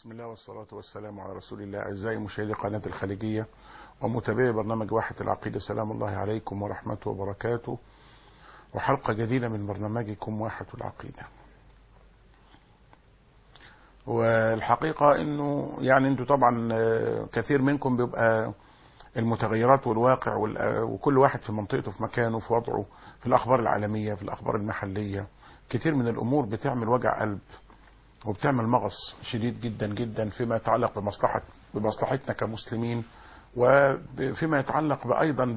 بسم الله والصلاة والسلام على رسول الله أعزائي مشاهدي قناة الخليجية ومتابعي برنامج واحة العقيدة سلام الله عليكم ورحمته وبركاته وحلقة جديدة من برنامجكم واحة العقيدة والحقيقة انه يعني انتوا طبعا كثير منكم بيبقى المتغيرات والواقع وكل واحد في منطقته في مكانه في وضعه في الأخبار العالمية في الأخبار المحلية كتير من الأمور بتعمل وجع قلب وبتعمل مغص شديد جدا جدا فيما يتعلق بمصلحة بمصلحتنا كمسلمين وفيما يتعلق أيضا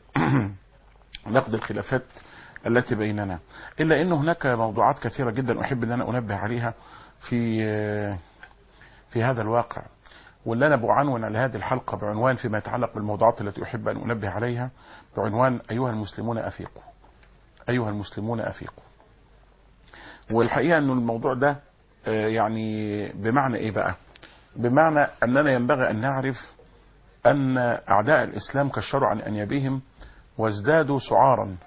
بنقد الخلافات التي بيننا إلا أن هناك موضوعات كثيرة جدا أحب أن أنا أنبه عليها في في هذا الواقع واللي أنا بعنون على هذه الحلقة بعنوان فيما يتعلق بالموضوعات التي أحب أن أنبه عليها بعنوان أيها المسلمون أفيقوا أيها المسلمون أفيقوا والحقيقة أن الموضوع ده يعني بمعنى ايه بقى بمعنى اننا ينبغي ان نعرف ان اعداء الاسلام كشروا عن انيابهم وازدادوا سعارا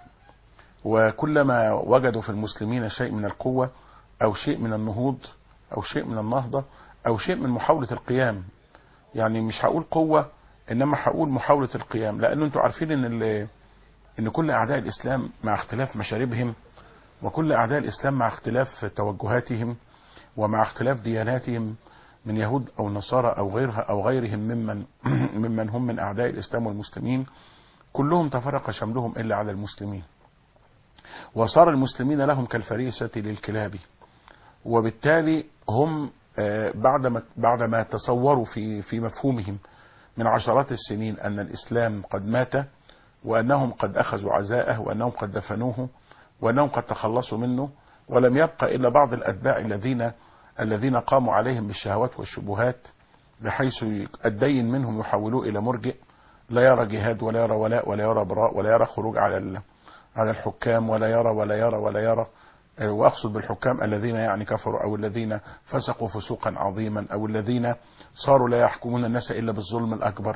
وكلما وجدوا في المسلمين شيء من القوة او شيء من النهوض او شيء من النهضة او شيء من محاولة القيام يعني مش هقول قوة انما هقول محاولة القيام لان انتوا عارفين ان ان كل اعداء الاسلام مع اختلاف مشاربهم وكل اعداء الاسلام مع اختلاف توجهاتهم ومع اختلاف دياناتهم من يهود او نصارى او غيرها او غيرهم ممن ممن هم من اعداء الاسلام والمسلمين كلهم تفرق شملهم الا على المسلمين وصار المسلمين لهم كالفريسة للكلاب وبالتالي هم بعدما بعدما تصوروا في في مفهومهم من عشرات السنين ان الاسلام قد مات وانهم قد اخذوا عزاءه وانهم قد دفنوه وانهم قد تخلصوا منه ولم يبقى الا بعض الاتباع الذين الذين قاموا عليهم بالشهوات والشبهات بحيث الدين منهم يحولوه الى مرجئ لا يرى جهاد ولا يرى ولاء ولا يرى براء ولا يرى خروج على على الحكام ولا يرى ولا يرى ولا يرى واقصد بالحكام الذين يعني كفروا او الذين فسقوا فسوقا عظيما او الذين صاروا لا يحكمون الناس الا بالظلم الاكبر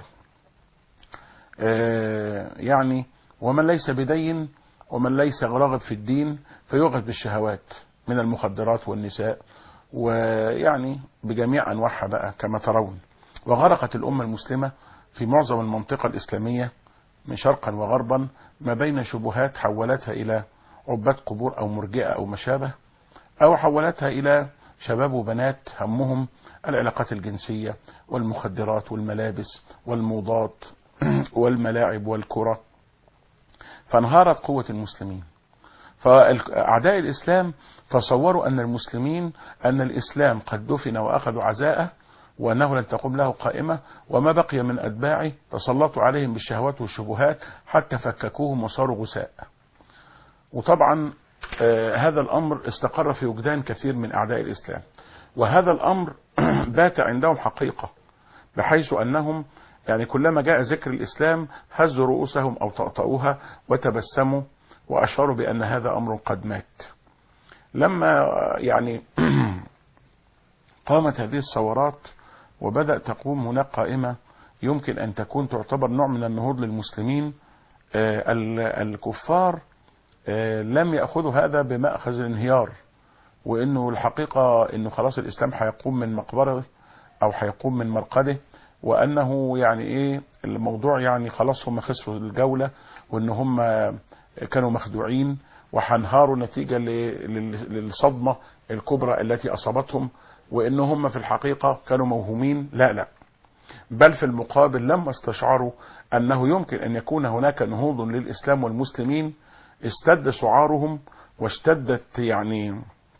يعني ومن ليس بدين ومن ليس راغب في الدين فيغذ بالشهوات من المخدرات والنساء ويعني بجميع انواعها بقى كما ترون وغرقت الامه المسلمه في معظم المنطقه الاسلاميه من شرقا وغربا ما بين شبهات حولتها الى عباد قبور او مرجئه او ما شابه او حولتها الى شباب وبنات همهم العلاقات الجنسيه والمخدرات والملابس والموضات والملاعب والكره فانهارت قوه المسلمين فأعداء الإسلام تصوروا أن المسلمين أن الإسلام قد دفن وأخذوا عزاءه وأنه لن تقوم له قائمة وما بقي من أتباعه تسلطوا عليهم بالشهوات والشبهات حتى فككوهم وصاروا غساء وطبعا آه هذا الأمر استقر في وجدان كثير من أعداء الإسلام وهذا الأمر بات عندهم حقيقة بحيث أنهم يعني كلما جاء ذكر الإسلام هزوا رؤوسهم أو طأطأوها وتبسموا وأشاروا بأن هذا أمر قد مات لما يعني قامت هذه الثورات وبدأ تقوم هناك قائمة يمكن أن تكون تعتبر نوع من النهوض للمسلمين الكفار لم يأخذوا هذا بمأخذ الانهيار وأنه الحقيقة أنه خلاص الإسلام هيقوم من مقبره أو هيقوم من مرقده وأنه يعني إيه الموضوع يعني خلاص هم خسروا الجولة وأن هم كانوا مخدوعين وحنهاروا نتيجة للصدمة الكبرى التي أصابتهم وإن هم في الحقيقة كانوا موهومين لا لا بل في المقابل لما استشعروا أنه يمكن أن يكون هناك نهوض للإسلام والمسلمين استد سعارهم واشتدت يعني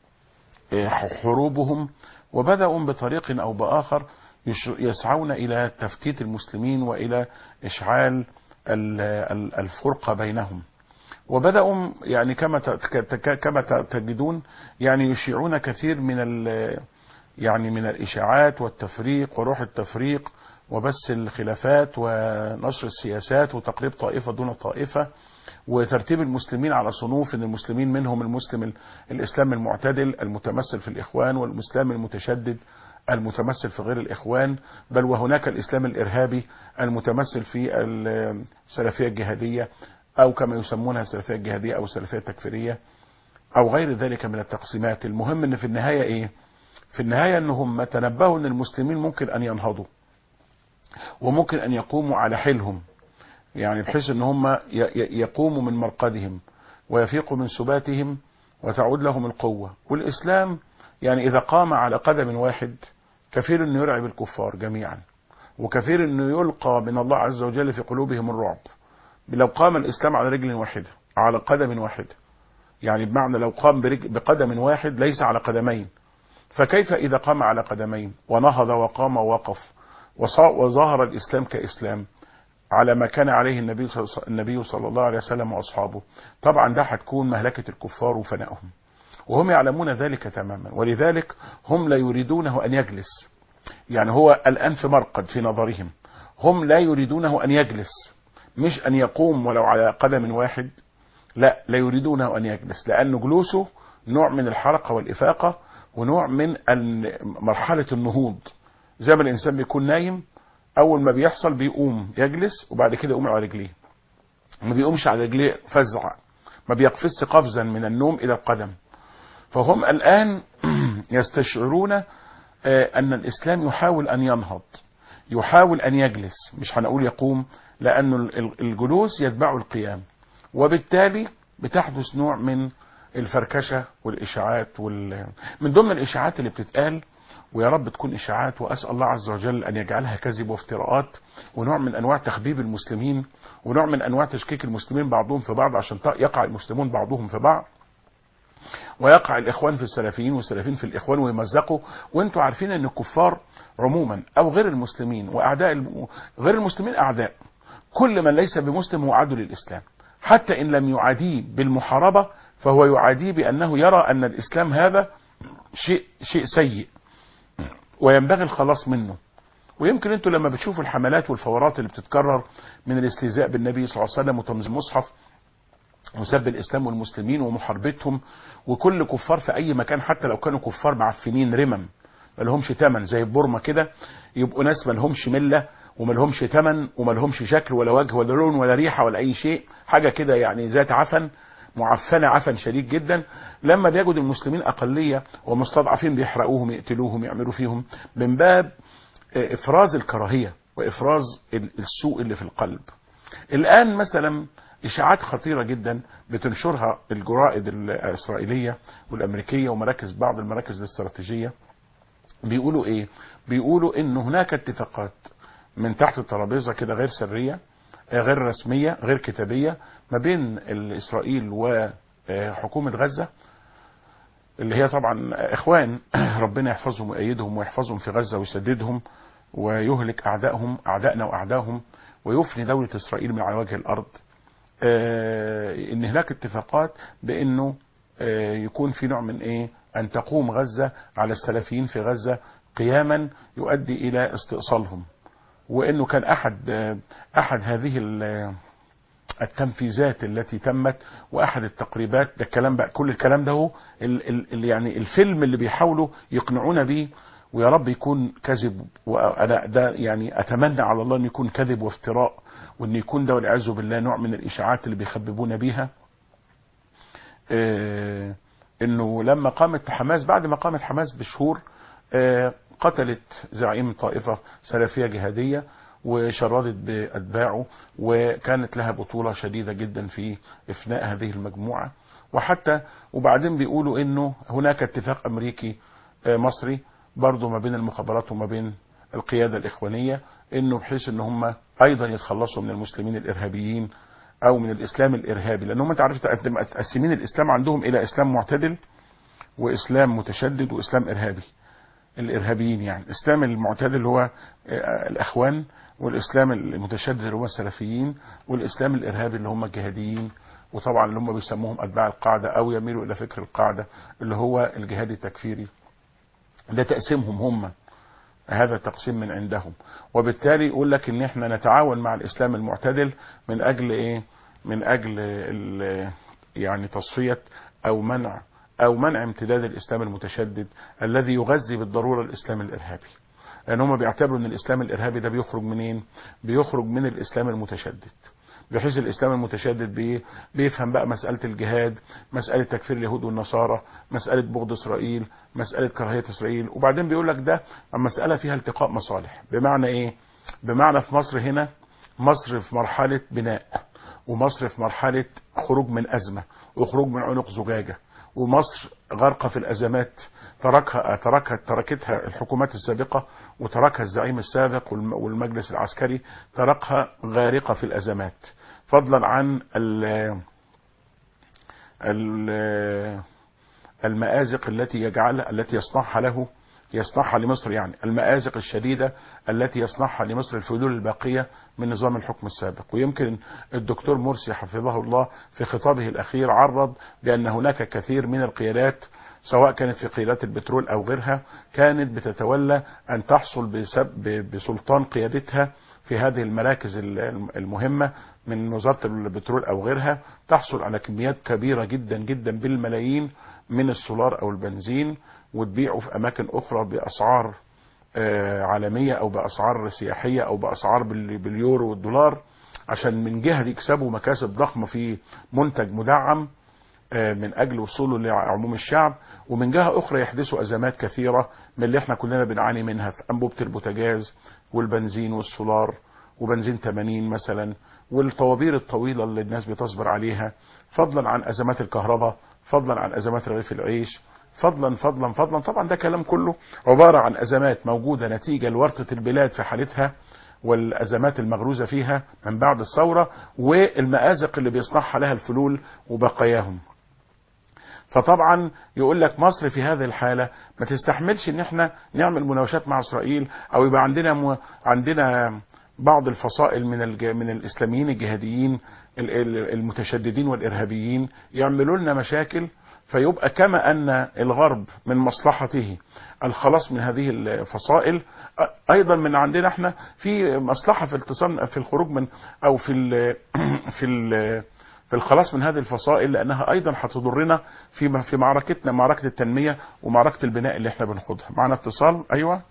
حروبهم وبدأوا بطريق أو بآخر يسعون إلى تفتيت المسلمين وإلى إشعال الفرقة بينهم وبداوا يعني كما كما تجدون يعني يشيعون كثير من يعني من الاشاعات والتفريق وروح التفريق وبث الخلافات ونشر السياسات وتقريب طائفه دون طائفه وترتيب المسلمين على صنوف ان المسلمين منهم المسلم الاسلام المعتدل المتمثل في الاخوان والاسلام المتشدد المتمثل في غير الاخوان بل وهناك الاسلام الارهابي المتمثل في السلفيه الجهاديه او كما يسمونها السلفيه الجهاديه او السلفيه التكفيريه او غير ذلك من التقسيمات المهم ان في النهايه ايه في النهاية ان هم تنبهوا ان المسلمين ممكن ان ينهضوا وممكن ان يقوموا على حيلهم يعني بحيث ان هم يقوموا من مرقدهم ويفيقوا من سباتهم وتعود لهم القوة والاسلام يعني اذا قام على قدم واحد كفيل انه يرعب الكفار جميعا وكثير انه يلقى من الله عز وجل في قلوبهم الرعب لو قام الاسلام على رجل واحده على قدم واحده يعني بمعنى لو قام بقدم واحد ليس على قدمين فكيف اذا قام على قدمين ونهض وقام ووقف وظهر الاسلام كاسلام على ما كان عليه النبي النبي صلى الله عليه وسلم واصحابه طبعا ده هتكون مهلكه الكفار وفنائهم وهم يعلمون ذلك تماما ولذلك هم لا يريدونه ان يجلس يعني هو الآن في مرقد في نظرهم هم لا يريدونه أن يجلس مش أن يقوم ولو على قدم واحد لا لا يريدونه أن يجلس لأن جلوسه نوع من الحركة والإفاقة ونوع من مرحلة النهوض زي ما الإنسان بيكون نايم أول ما بيحصل بيقوم يجلس وبعد كده يقوم على رجليه ما بيقومش على رجليه فزع ما بيقفز قفزا من النوم إلى القدم فهم الآن يستشعرون أن الإسلام يحاول أن ينهض يحاول أن يجلس مش هنقول يقوم لأن الجلوس يتبع القيام وبالتالي بتحدث نوع من الفركشة والإشاعات وال... من ضمن الإشاعات اللي بتتقال ويا رب تكون إشاعات وأسأل الله عز وجل أن يجعلها كذب وافتراءات ونوع من أنواع تخبيب المسلمين ونوع من أنواع تشكيك المسلمين بعضهم في بعض عشان يقع المسلمون بعضهم في بعض ويقع الاخوان في السلفيين والسلفيين في الاخوان ويمزقوا وانتم عارفين ان الكفار عموما او غير المسلمين واعداء الم... غير المسلمين اعداء كل من ليس بمسلم هو عدو للاسلام حتى ان لم يعاديه بالمحاربه فهو يعاديه بانه يرى ان الاسلام هذا شيء شيء سيء وينبغي الخلاص منه ويمكن انتوا لما بتشوفوا الحملات والفورات اللي بتتكرر من الاستهزاء بالنبي صلى الله عليه وسلم وتمز المصحف وسب الاسلام والمسلمين ومحاربتهم وكل كفار في اي مكان حتى لو كانوا كفار معفنين رمم ما لهمش تمن زي بورما كده يبقوا ناس ما لهمش مله وما لهمش تمن وما لهمش شكل ولا وجه ولا لون ولا ريحه ولا اي شيء حاجه كده يعني ذات عفن معفنه عفن شديد جدا لما بيجد المسلمين اقليه ومستضعفين بيحرقوهم يقتلوهم يعملوا فيهم من باب افراز الكراهيه وافراز السوء اللي في القلب الان مثلا اشاعات خطيره جدا بتنشرها الجرائد الاسرائيليه والامريكيه ومراكز بعض المراكز الاستراتيجيه بيقولوا ايه بيقولوا ان هناك اتفاقات من تحت الترابيزه كده غير سريه غير رسميه غير كتابيه ما بين اسرائيل وحكومه غزه اللي هي طبعا اخوان ربنا يحفظهم ويأيدهم ويحفظهم في غزه ويسددهم ويهلك اعدائهم اعدائنا واعدائهم ويفني دوله اسرائيل من على وجه الارض آه ان هناك اتفاقات بانه آه يكون في نوع من ايه ان تقوم غزة على السلفيين في غزة قياما يؤدي الى استئصالهم وانه كان احد آه احد هذه التنفيذات التي تمت واحد التقريبات ده الكلام بقى كل الكلام ده هو ال ال يعني الفيلم اللي بيحاولوا يقنعونا بيه ويا رب يكون كذب وانا ده يعني اتمنى على الله ان يكون كذب وافتراء وان يكون ده والعياذ بالله نوع من الاشاعات اللي بيخببونا بيها آه انه لما قامت حماس بعد ما قامت حماس بشهور آه قتلت زعيم طائفة سلفية جهادية وشردت بأتباعه وكانت لها بطولة شديدة جدا في إفناء هذه المجموعة وحتى وبعدين بيقولوا انه هناك اتفاق امريكي آه مصري برضه ما بين المخابرات وما بين القيادة الإخوانية انه بحيث ان هم ايضا يتخلصوا من المسلمين الارهابيين او من الاسلام الارهابي لانهم انت عارف متقسمين الاسلام عندهم الى اسلام معتدل واسلام متشدد واسلام ارهابي الارهابيين يعني الاسلام المعتدل اللي هو الاخوان والاسلام المتشدد اللي هم السلفيين والاسلام الارهابي اللي هم الجهاديين وطبعا اللي هم بيسموهم اتباع القاعده او يميلوا الى فكر القاعده اللي هو الجهاد التكفيري ده تقسيمهم هم هذا التقسيم من عندهم وبالتالي يقول لك ان احنا نتعاون مع الاسلام المعتدل من اجل ايه من اجل يعني تصفية او منع او منع امتداد الاسلام المتشدد الذي يغذي بالضرورة الاسلام الارهابي لان هم بيعتبروا ان الاسلام الارهابي ده بيخرج منين بيخرج من الاسلام المتشدد بحيث الاسلام المتشدد بي بيفهم بقى مساله الجهاد مساله تكفير اليهود والنصارى مساله بغض اسرائيل مساله كراهيه اسرائيل وبعدين بيقول لك ده مساله فيها التقاء مصالح بمعنى ايه بمعنى في مصر هنا مصر في مرحله بناء ومصر في مرحله خروج من ازمه وخروج من عنق زجاجه ومصر غارقه في الازمات تركها تركها تركتها الحكومات السابقه وتركها الزعيم السابق والم- والمجلس العسكري تركها غارقه في الازمات فضلا عن ال ال المآزق التي يجعل التي يصنعها له يصنعها لمصر يعني المآزق الشديدة التي يصنعها لمصر الفلول الباقية من نظام الحكم السابق ويمكن الدكتور مرسي حفظه الله في خطابه الأخير عرض بأن هناك كثير من القيادات سواء كانت في قيادات البترول أو غيرها كانت بتتولى أن تحصل بسب- بسلطان قيادتها في هذه المراكز ال- المهمة من وزارة البترول أو غيرها تحصل على كميات كبيرة جدا جدا بالملايين من السولار أو البنزين وتبيعه في أماكن أخرى بأسعار آه، عالمية أو بأسعار سياحية أو بأسعار بال- باليورو والدولار عشان من جهة يكسبوا مكاسب ضخمة في منتج مدعم آه، من اجل وصوله لعموم الشعب ومن جهه اخرى يحدثوا ازمات كثيره من اللي احنا كلنا بنعاني منها في انبوبه البوتاجاز والبنزين والسولار وبنزين 80 مثلا والطوابير الطويله اللي الناس بتصبر عليها فضلا عن ازمات الكهرباء فضلا عن ازمات رغيف العيش فضلا فضلا فضلا طبعا ده كلام كله عباره عن ازمات موجوده نتيجه لورطه البلاد في حالتها والازمات المغروزه فيها من بعد الثوره والمآزق اللي بيصنعها لها الفلول وبقاياهم فطبعا يقول لك مصر في هذه الحالة ما تستحملش ان احنا نعمل مناوشات مع اسرائيل او يبقى عندنا م... عندنا بعض الفصائل من الج... من الاسلاميين الجهاديين ال- ال- المتشددين والارهابيين يعملوا لنا مشاكل فيبقى كما ان الغرب من مصلحته الخلاص من هذه الفصائل أ- ايضا من عندنا احنا في مصلحه في الاتصال في الخروج من او في ال في ال في الخلاص من هذه الفصائل لانها ايضا هتضرنا في في معركتنا معركه التنميه ومعركه البناء اللي احنا بنخوضها معنا اتصال ايوه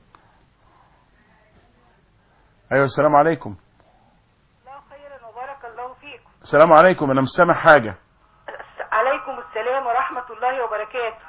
ايوه السلام عليكم الله خيرا وبارك الله فيكم السلام عليكم انا مش سامع حاجه عليكم السلام ورحمة الله وبركاته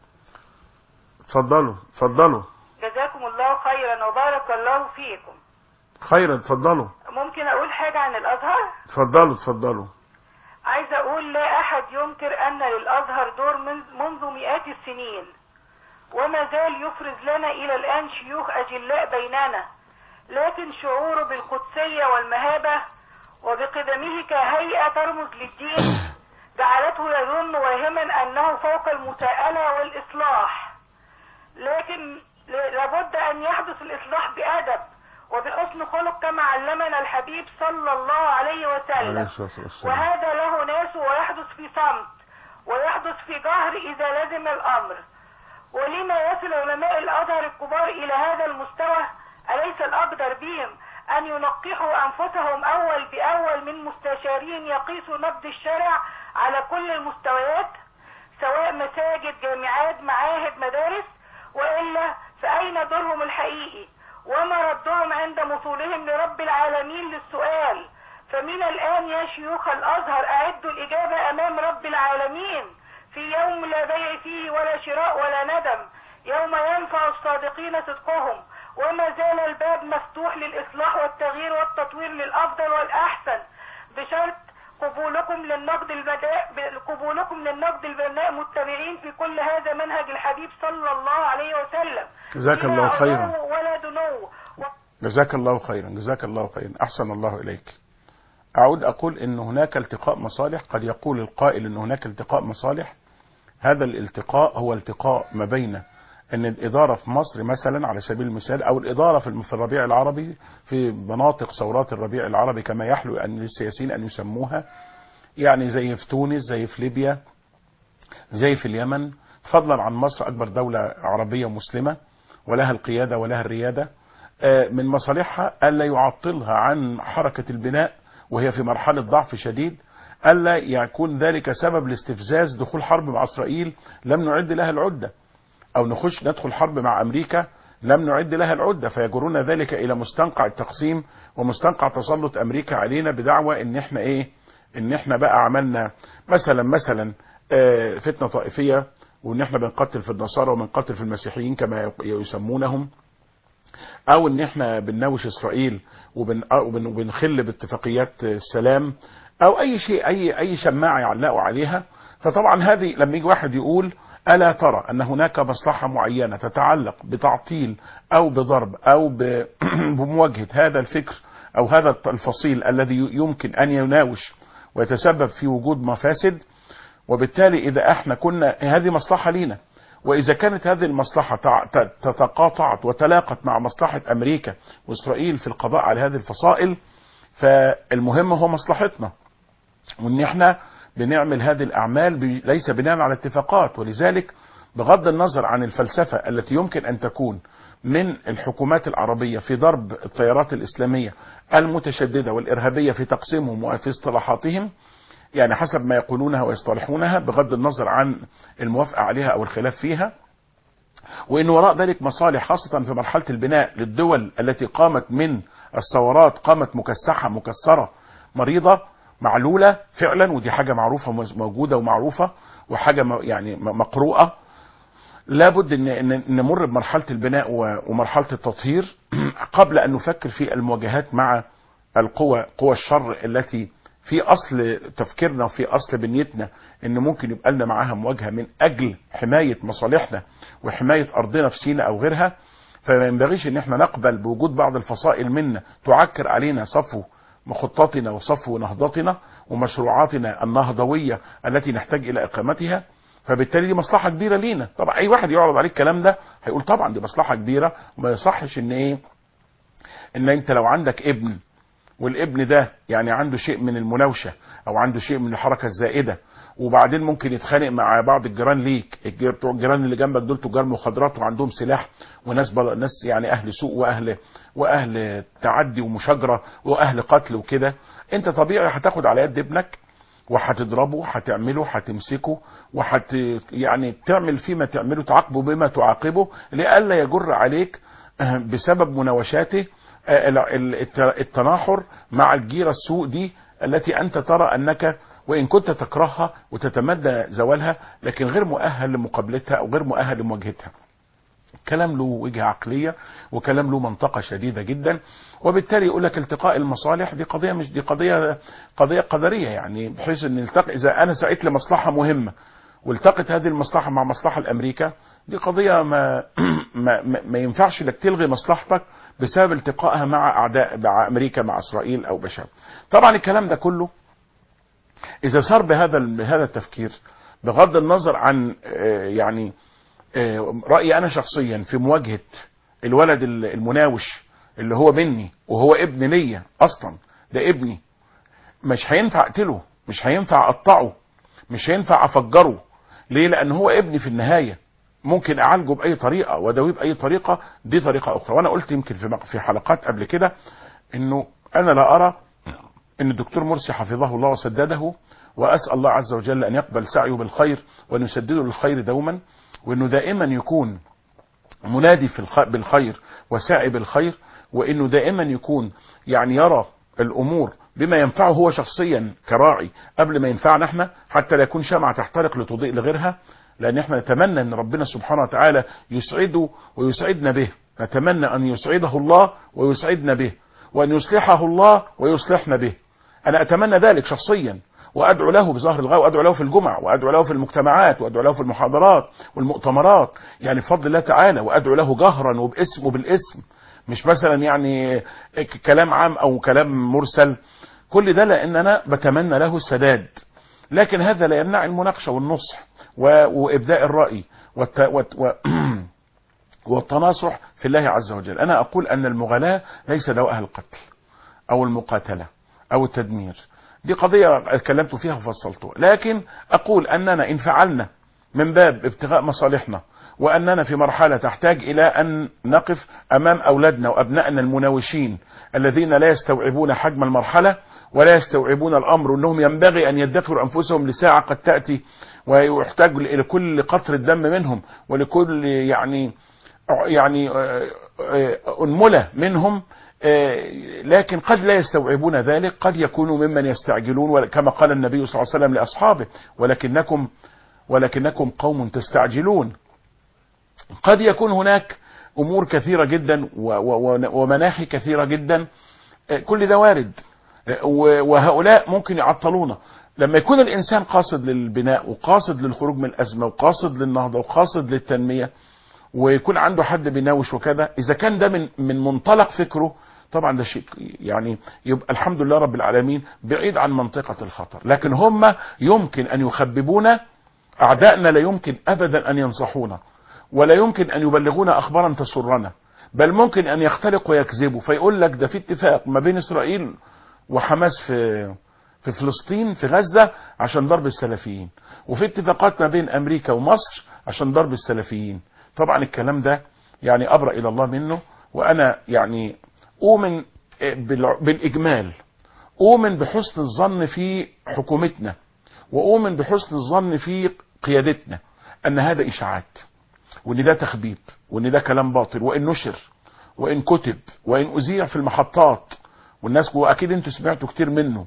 اتفضلوا اتفضلوا جزاكم الله خيرا وبارك الله فيكم خيرا اتفضلوا ممكن اقول حاجة عن الازهر اتفضلوا اتفضلوا عايزة اقول لا احد ينكر ان للازهر دور من منذ مئات السنين وما زال يفرز لنا الى الان شيوخ اجلاء بيننا لكن شعوره بالقدسية والمهابة وبقدمه كهيئة ترمز للدين جعلته يظن واهما انه فوق المساءلة والاصلاح لكن ل- لابد ان يحدث الاصلاح بادب وبحسن خلق كما علمنا الحبيب صلى الله عليه عليه وسلم الصلاه والسلام وهذا له ناس ويحدث في صمت ويحدث في جهر اذا لزم الامر ولما يصل علماء الازهر الكبار الى هذا المستوى اليس الاقدر بهم ان ينقحوا انفسهم اول باول من مستشارين يقيسوا نبض الشارع على كل المستويات سواء مساجد جامعات معاهد مدارس والا فاين دورهم الحقيقي وما ردهم عند وصولهم لرب العالمين للسؤال فمن الان يا شيوخ الازهر اعدوا الاجابه امام رب العالمين في يوم لا بيع فيه ولا شراء ولا ندم يوم ينفع الصادقين صدقهم وما زال الباب مفتوح للاصلاح والتغيير والتطوير للافضل والاحسن بشرط قبولكم للنقد البداء قبولكم للنقد البناء متبعين في كل هذا منهج الحبيب صلى الله عليه وسلم جزاك بلا الله خيرا. علو ولا دنو و- جزاك الله خيرا جزاك الله خيرا احسن الله اليك اعود اقول ان هناك التقاء مصالح قد يقول القائل ان هناك التقاء مصالح هذا الالتقاء هو التقاء ما بين ان الاداره في مصر مثلا على سبيل المثال او الاداره في في الربيع العربي في مناطق ثورات الربيع العربي كما يحلو ان للسياسيين ان يسموها يعني زي في تونس زي في ليبيا زي في اليمن فضلا عن مصر اكبر دوله عربيه مسلمه ولها القياده ولها الرياده آه، من مصالحها الا يعطلها عن حركه البناء وهي في مرحله ضعف شديد الا يكون ذلك سبب لاستفزاز دخول حرب مع اسرائيل لم نعد لها العده او نخش ندخل حرب مع امريكا لم نعد لها العدة فيجرون ذلك إلى مستنقع التقسيم ومستنقع تسلط أمريكا علينا بدعوى إن إحنا إيه إن إحنا بقى عملنا مثلا مثلا آه، فتنة طائفية وإن إحنا بنقتل في النصارى وبنقتل في المسيحيين كما يسمونهم او ان احنا بنناوش اسرائيل وبن وبن- وبنخل باتفاقيات السلام او اي شيء اي اي شماعه يعلقوا عليها فطبعا هذه لما يجي واحد يقول الا ترى ان هناك مصلحه معينه تتعلق بتعطيل او بضرب او ب- بمواجهه هذا الفكر او هذا الفصيل الذي يمكن ان يناوش ويتسبب في وجود مفاسد وبالتالي اذا احنا كنا هذه مصلحه لينا واذا كانت هذه المصلحه تع- ت- تتقاطعت وتلاقت مع مصلحه امريكا واسرائيل في القضاء على هذه الفصائل فالمهم هو مصلحتنا وان احنا بنعمل هذه الاعمال ب- ليس بناء على اتفاقات ولذلك بغض النظر عن الفلسفه التي يمكن ان تكون من الحكومات العربيه في ضرب التيارات الاسلاميه المتشدده والارهابيه في تقسيمهم وفي اصطلاحاتهم يعني حسب ما يقولونها ويصطلحونها بغض النظر عن الموافقه عليها او الخلاف فيها وان وراء ذلك مصالح خاصه في مرحله البناء للدول التي قامت من الثورات قامت مكسحه مكسره مريضه معلوله فعلا ودي حاجه معروفه موجوده ومعروفه وحاجه م- يعني م- مقروءه لابد ان ان إن نمر بمرحله البناء و- ومرحله التطهير قبل ان نفكر في المواجهات مع القوى قوى الشر التي في اصل تفكيرنا وفي اصل بنيتنا ان ممكن يبقى لنا معاها مواجهه من اجل حمايه مصالحنا وحمايه ارضنا في سيناء او غيرها فما ينبغيش ان احنا نقبل بوجود بعض الفصائل منا تعكر علينا صفو مخططنا وصفو نهضتنا ومشروعاتنا النهضويه التي نحتاج الى اقامتها فبالتالي دي مصلحه كبيره لينا طبعا اي واحد يعرض عليه الكلام ده هيقول طبعا دي مصلحه كبيره وما يصحش ان ايه ان انت لو عندك ابن والابن ده يعني عنده شيء من المناوشه او عنده شيء من الحركه الزائده وبعدين ممكن يتخانق مع بعض الجيران ليك الجير- بتوع الجيران اللي جنبك دول تجار مخدرات وعندهم سلاح وناس بل... ناس يعني اهل سوء واهل واهل تعدي ومشاجره واهل قتل وكده انت طبيعي هتاخد على يد ابنك وهتضربه هتعمله هتمسكه وهت يعني تعمل فيما تعمله تعاقبه بما تعاقبه لئلا يجر عليك آه، بسبب مناوشاته آه، ال- ال- الت- التناحر مع الجيرة السوء دي التي أنت ترى أنك وإن كنت تكرهها وتتمنى زوالها لكن غير مؤهل لمقابلتها أو غير مؤهل لمواجهتها كلام له وجهة عقلية وكلام له منطقة شديدة جدا وبالتالي يقول لك التقاء المصالح دي قضية مش دي قضية قضية قدرية يعني بحيث ان التقي اذا انا سعيت لمصلحة مهمة والتقت هذه المصلحة مع مصلحة الامريكا دي قضية ما ما, ما, ما ينفعش انك تلغي مصلحتك بسبب التقائها مع اعداء مع امريكا مع اسرائيل او بشر طبعا الكلام ده كله اذا صار بهذا بهذا التفكير بغض النظر عن آه، يعني آه، رأيي أنا شخصيا في مواجهة الولد ال- المناوش اللي هو مني وهو ابن ليا أصلا ده ابني مش هينفع أقتله مش هينفع أقطعه مش هينفع أفجره ليه لأن هو ابني في النهاية ممكن أعالجه بأي طريقة وأداويه بأي طريقة دي طريقة أخرى وأنا قلت يمكن في مق- في حلقات قبل كده إنه أنا لا أرى ان الدكتور مرسي حفظه الله وسدده واسال الله عز وجل ان يقبل سعيه بالخير وان يسدده للخير دوما وانه دائما يكون منادي في الخ... بالخير وساعي بالخير وانه دائما يكون يعني يرى الامور بما ينفعه هو شخصيا كراعي قبل ما ينفعنا احنا حتى لا يكون شمعة تحترق لتضيء لغيرها لان احنا نتمنى ان ربنا سبحانه وتعالى يسعده ويسعدنا به نتمنى ان يسعده الله ويسعدنا به وان يصلحه الله ويصلحنا به انا اتمنى ذلك شخصيا وادعو له بظهر الغاء وادعو له في الجمع وادعو له في المجتمعات وادعو له في المحاضرات والمؤتمرات يعني بفضل الله تعالى وادعو له جهرا وباسم وبالاسم مش مثلا يعني ك- كلام عام او كلام مرسل كل ده لان انا بتمنى له السداد لكن هذا لا يمنع المناقشه والنصح و- وابداء الراي والت... والت... و... والتناصح في الله عز وجل انا اقول ان المغالاه ليس دواءها القتل او المقاتله او التدمير دي قضيه اتكلمت فيها وفصلتها لكن اقول اننا ان فعلنا من باب ابتغاء مصالحنا واننا في مرحله تحتاج الى ان نقف امام اولادنا وابنائنا المناوشين الذين لا يستوعبون حجم المرحله ولا يستوعبون الامر انهم ينبغي ان يدخروا انفسهم لساعه قد تاتي ويحتاج الى كل قطره دم منهم ولكل يعني يعني آه، آه، أنملة منهم آه، لكن قد لا يستوعبون ذلك قد يكونوا ممن يستعجلون ول- كما قال النبي صلى الله عليه وسلم لأصحابه ولكنكم ولكنكم قوم تستعجلون قد يكون هناك أمور كثيرة جدا و- و- ومناحي كثيرة جدا آه، كل ده وارد آه، و- وهؤلاء ممكن يعطلونا لما يكون الإنسان قاصد للبناء وقاصد للخروج من الأزمة وقاصد للنهضة وقاصد للتنمية ويكون عنده حد بيناوش وكذا اذا كان ده من من منطلق فكره طبعا ده شيء يعني يبقى الحمد لله رب العالمين بعيد عن منطقة الخطر لكن هم يمكن ان يخببونا اعدائنا لا يمكن ابدا ان ينصحونا ولا يمكن ان يبلغونا اخبارا تسرنا بل ممكن ان يختلقوا ويكذبوا فيقول لك ده في اتفاق ما بين اسرائيل وحماس في في فلسطين في غزة عشان ضرب السلفيين وفي اتفاقات ما بين امريكا ومصر عشان ضرب السلفيين طبعا الكلام ده يعني ابرأ الى الله منه وانا يعني اؤمن بالع- بالاجمال اؤمن بحسن الظن في حكومتنا واؤمن بحسن الظن في قيادتنا ان هذا اشاعات وان ده تخبيب وان ده كلام باطل وان نشر وان كتب وان اذيع في المحطات والناس واكيد انتوا سمعتوا كتير منه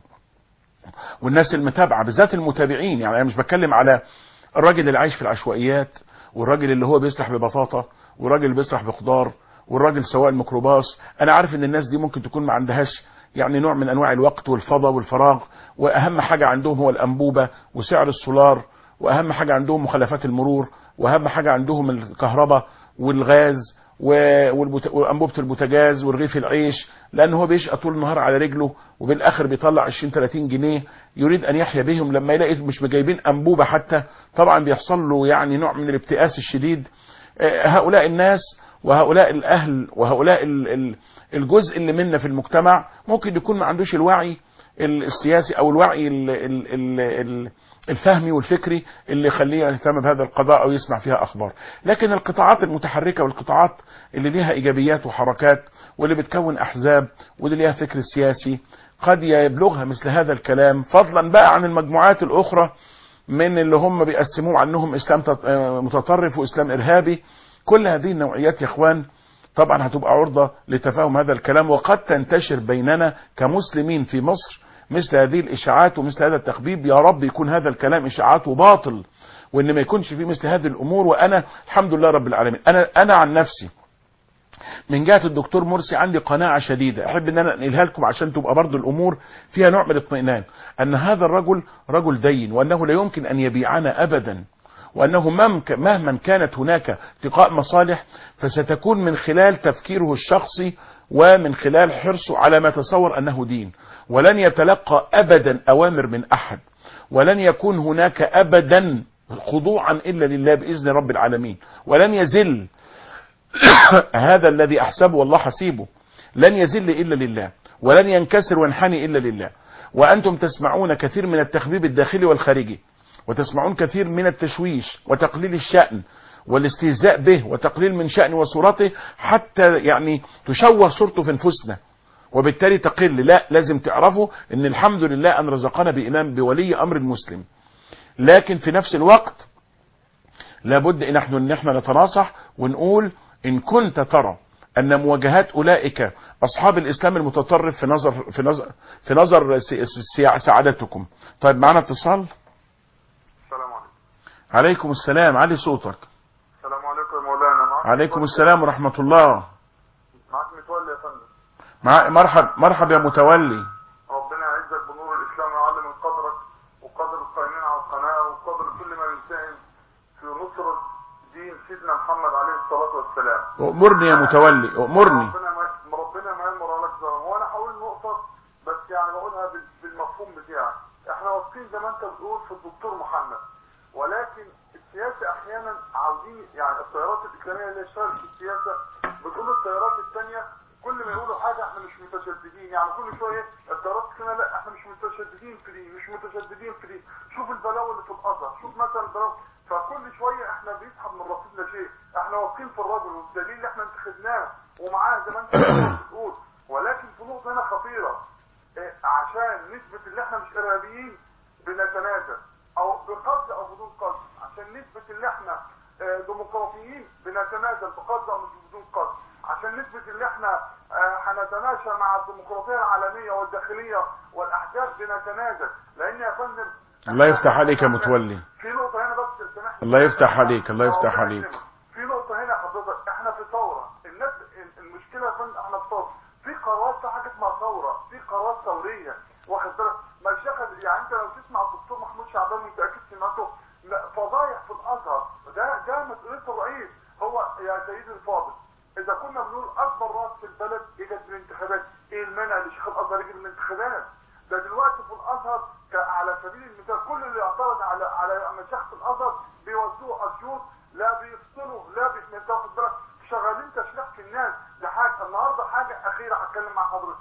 والناس المتابعه بالذات المتابعين يعني انا مش بتكلم على الراجل اللي عايش في العشوائيات والراجل اللي هو بيسرح ببطاطا والراجل اللي بيسرح بخضار والراجل سواق الميكروباص انا عارف ان الناس دي ممكن تكون ما عندهاش يعني نوع من انواع الوقت والفضا والفراغ واهم حاجه عندهم هو الانبوبه وسعر السولار واهم حاجه عندهم مخالفات المرور واهم حاجه عندهم الكهرباء والغاز و- والبوت- وانبوبه البوتاجاز ورغيف العيش لان هو بيشقى طول النهار على رجله وبالاخر بيطلع 20 30 جنيه يريد ان يحيا بهم لما يلاقي مش مجايبين انبوبه حتى طبعا بيحصل له يعني نوع من الابتئاس الشديد آه، هؤلاء الناس وهؤلاء الاهل وهؤلاء ال- ال- الجزء اللي منا في المجتمع ممكن يكون ما عندوش الوعي ال- السياسي او الوعي ال- ال- ال- ال- الفهمي والفكري اللي يخليه يهتم بهذا القضاء او يسمع فيها اخبار لكن القطاعات المتحركه والقطاعات اللي ليها ايجابيات وحركات واللي بتكون احزاب واللي ليها فكر سياسي قد يبلغها مثل هذا الكلام فضلا بقى عن المجموعات الاخرى من اللي هم بيقسموه عنهم اسلام تط- آه، متطرف واسلام ارهابي كل هذه النوعيات يا اخوان طبعا هتبقى عرضة لتفاهم هذا الكلام وقد تنتشر بيننا كمسلمين في مصر مثل هذه الاشاعات ومثل هذا التخبيب يا رب يكون هذا الكلام اشاعات وباطل وان ما يكونش فيه مثل هذه الامور وانا الحمد لله رب العالمين انا انا عن نفسي من جهه الدكتور مرسي عندي قناعه شديده احب ان انا انقلها لكم عشان تبقى برضو الامور فيها نوع من الاطمئنان ان هذا الرجل رجل دين وانه لا يمكن ان يبيعنا ابدا وانه ممك- مهما كانت هناك التقاء مصالح فستكون من خلال تفكيره الشخصي ومن خلال حرصه على ما تصور انه دين ولن يتلقى ابدا اوامر من احد ولن يكون هناك ابدا خضوعا الا لله باذن رب العالمين ولن يزل هذا الذي احسبه والله حسيبه لن يزل الا لله ولن ينكسر وينحني الا لله وانتم تسمعون كثير من التخبيب الداخلي والخارجي وتسمعون كثير من التشويش وتقليل الشأن والاستهزاء به وتقليل من شأن وصورته حتى يعني تشوه صورته في نفوسنا وبالتالي تقل لا لازم تعرفوا ان الحمد لله ان رزقنا بإمام بولي امر المسلم لكن في نفس الوقت لابد ان نحن ان احنا نتناصح ونقول ان كنت ترى ان مواجهات اولئك اصحاب الاسلام المتطرف في نظر في نظر في نظر س- س- سعادتكم طيب معنا اتصال السلام عليكم عليكم السلام علي صوتك السلام عليكم يا مولانا معك عليكم متولي- السلام ورحمة الله معك متولي يا فندم مع مرحب مرحب يا متولي ربنا يعزك بنور الاسلام ويعلم من قدرك وقدر القائمين على القناه وقدر كل من يساهم في نصره دين سيدنا محمد عليه الصلاه والسلام أمرني يا متولي أمرني ربنا ما ربنا ما يمر عليك ظلم وانا هقول نقطه بس يعني بقولها بال- بالمفهوم بتاعك احنا واثقين زي ما انت بتقول في الدكتور محمد ولكن السياسه احيانا عاوزين يعني التيارات الاسلاميه اللي اشتغلت في السياسه بتقول التيارات الثانيه كل ما يقولوا حاجه احنا مش متشددين يعني كل شويه التيارات الاسلاميه لا احنا مش متشددين في دي مش متشددين في دي شوف البلاوي اللي في الازهر شوف مثلا البلاوي فكل شويه احنا بيسحب من رصيدنا شيء احنا واثقين في الرجل والدليل اللي احنا انتخبناه ومعاه زي ما انت بتقول ولكن في نقطه هنا خطيره إيه، عشان نثبت ان احنا مش ارهابيين بنتنازل او بقصد او بدون قصد عشان نثبت ان احنا آه، ديمقراطيين بنتنازل بقدر أو مش بدون قدر عشان نثبت ان احنا آه، هنتماشى مع الديمقراطيه العالميه والداخليه والاحزاب بنتنازل لان يا فندم الله يفتح عليك يا متولي في نقطه هنا بس سامحني الله يفتح عليك الله يفتح الله عليك يكرمك. في نقطة هنا حضرتك احنا في ثورة الناس المشكلة يا فندم احنا في ثورة في قرارات في حاجة اسمها ثورة في قرارات ثورية واخد بالك ما يشغل يعني انت لو تسمع الدكتور محمود شعبان وانت اكيد سمعته لا، فضايح في الازهر ده ده مسؤولية الرئيس هو يا سيدي الفاضل اذا كنا بنقول اكبر راس في البلد اجت بالانتخابات ايه المانع لشيخ الازهر يجي بالانتخابات ده دلوقتي في الازهر ك- على سبيل المثال كل اللي يعترض على على مشايخ الازهر بيوزعوا اشيوط لا بيفصلوا لا بي... انت واخد بالك شغالين تشريح في الناس ده حاجه النهارده حاجه اخيره هتكلم مع حضرتك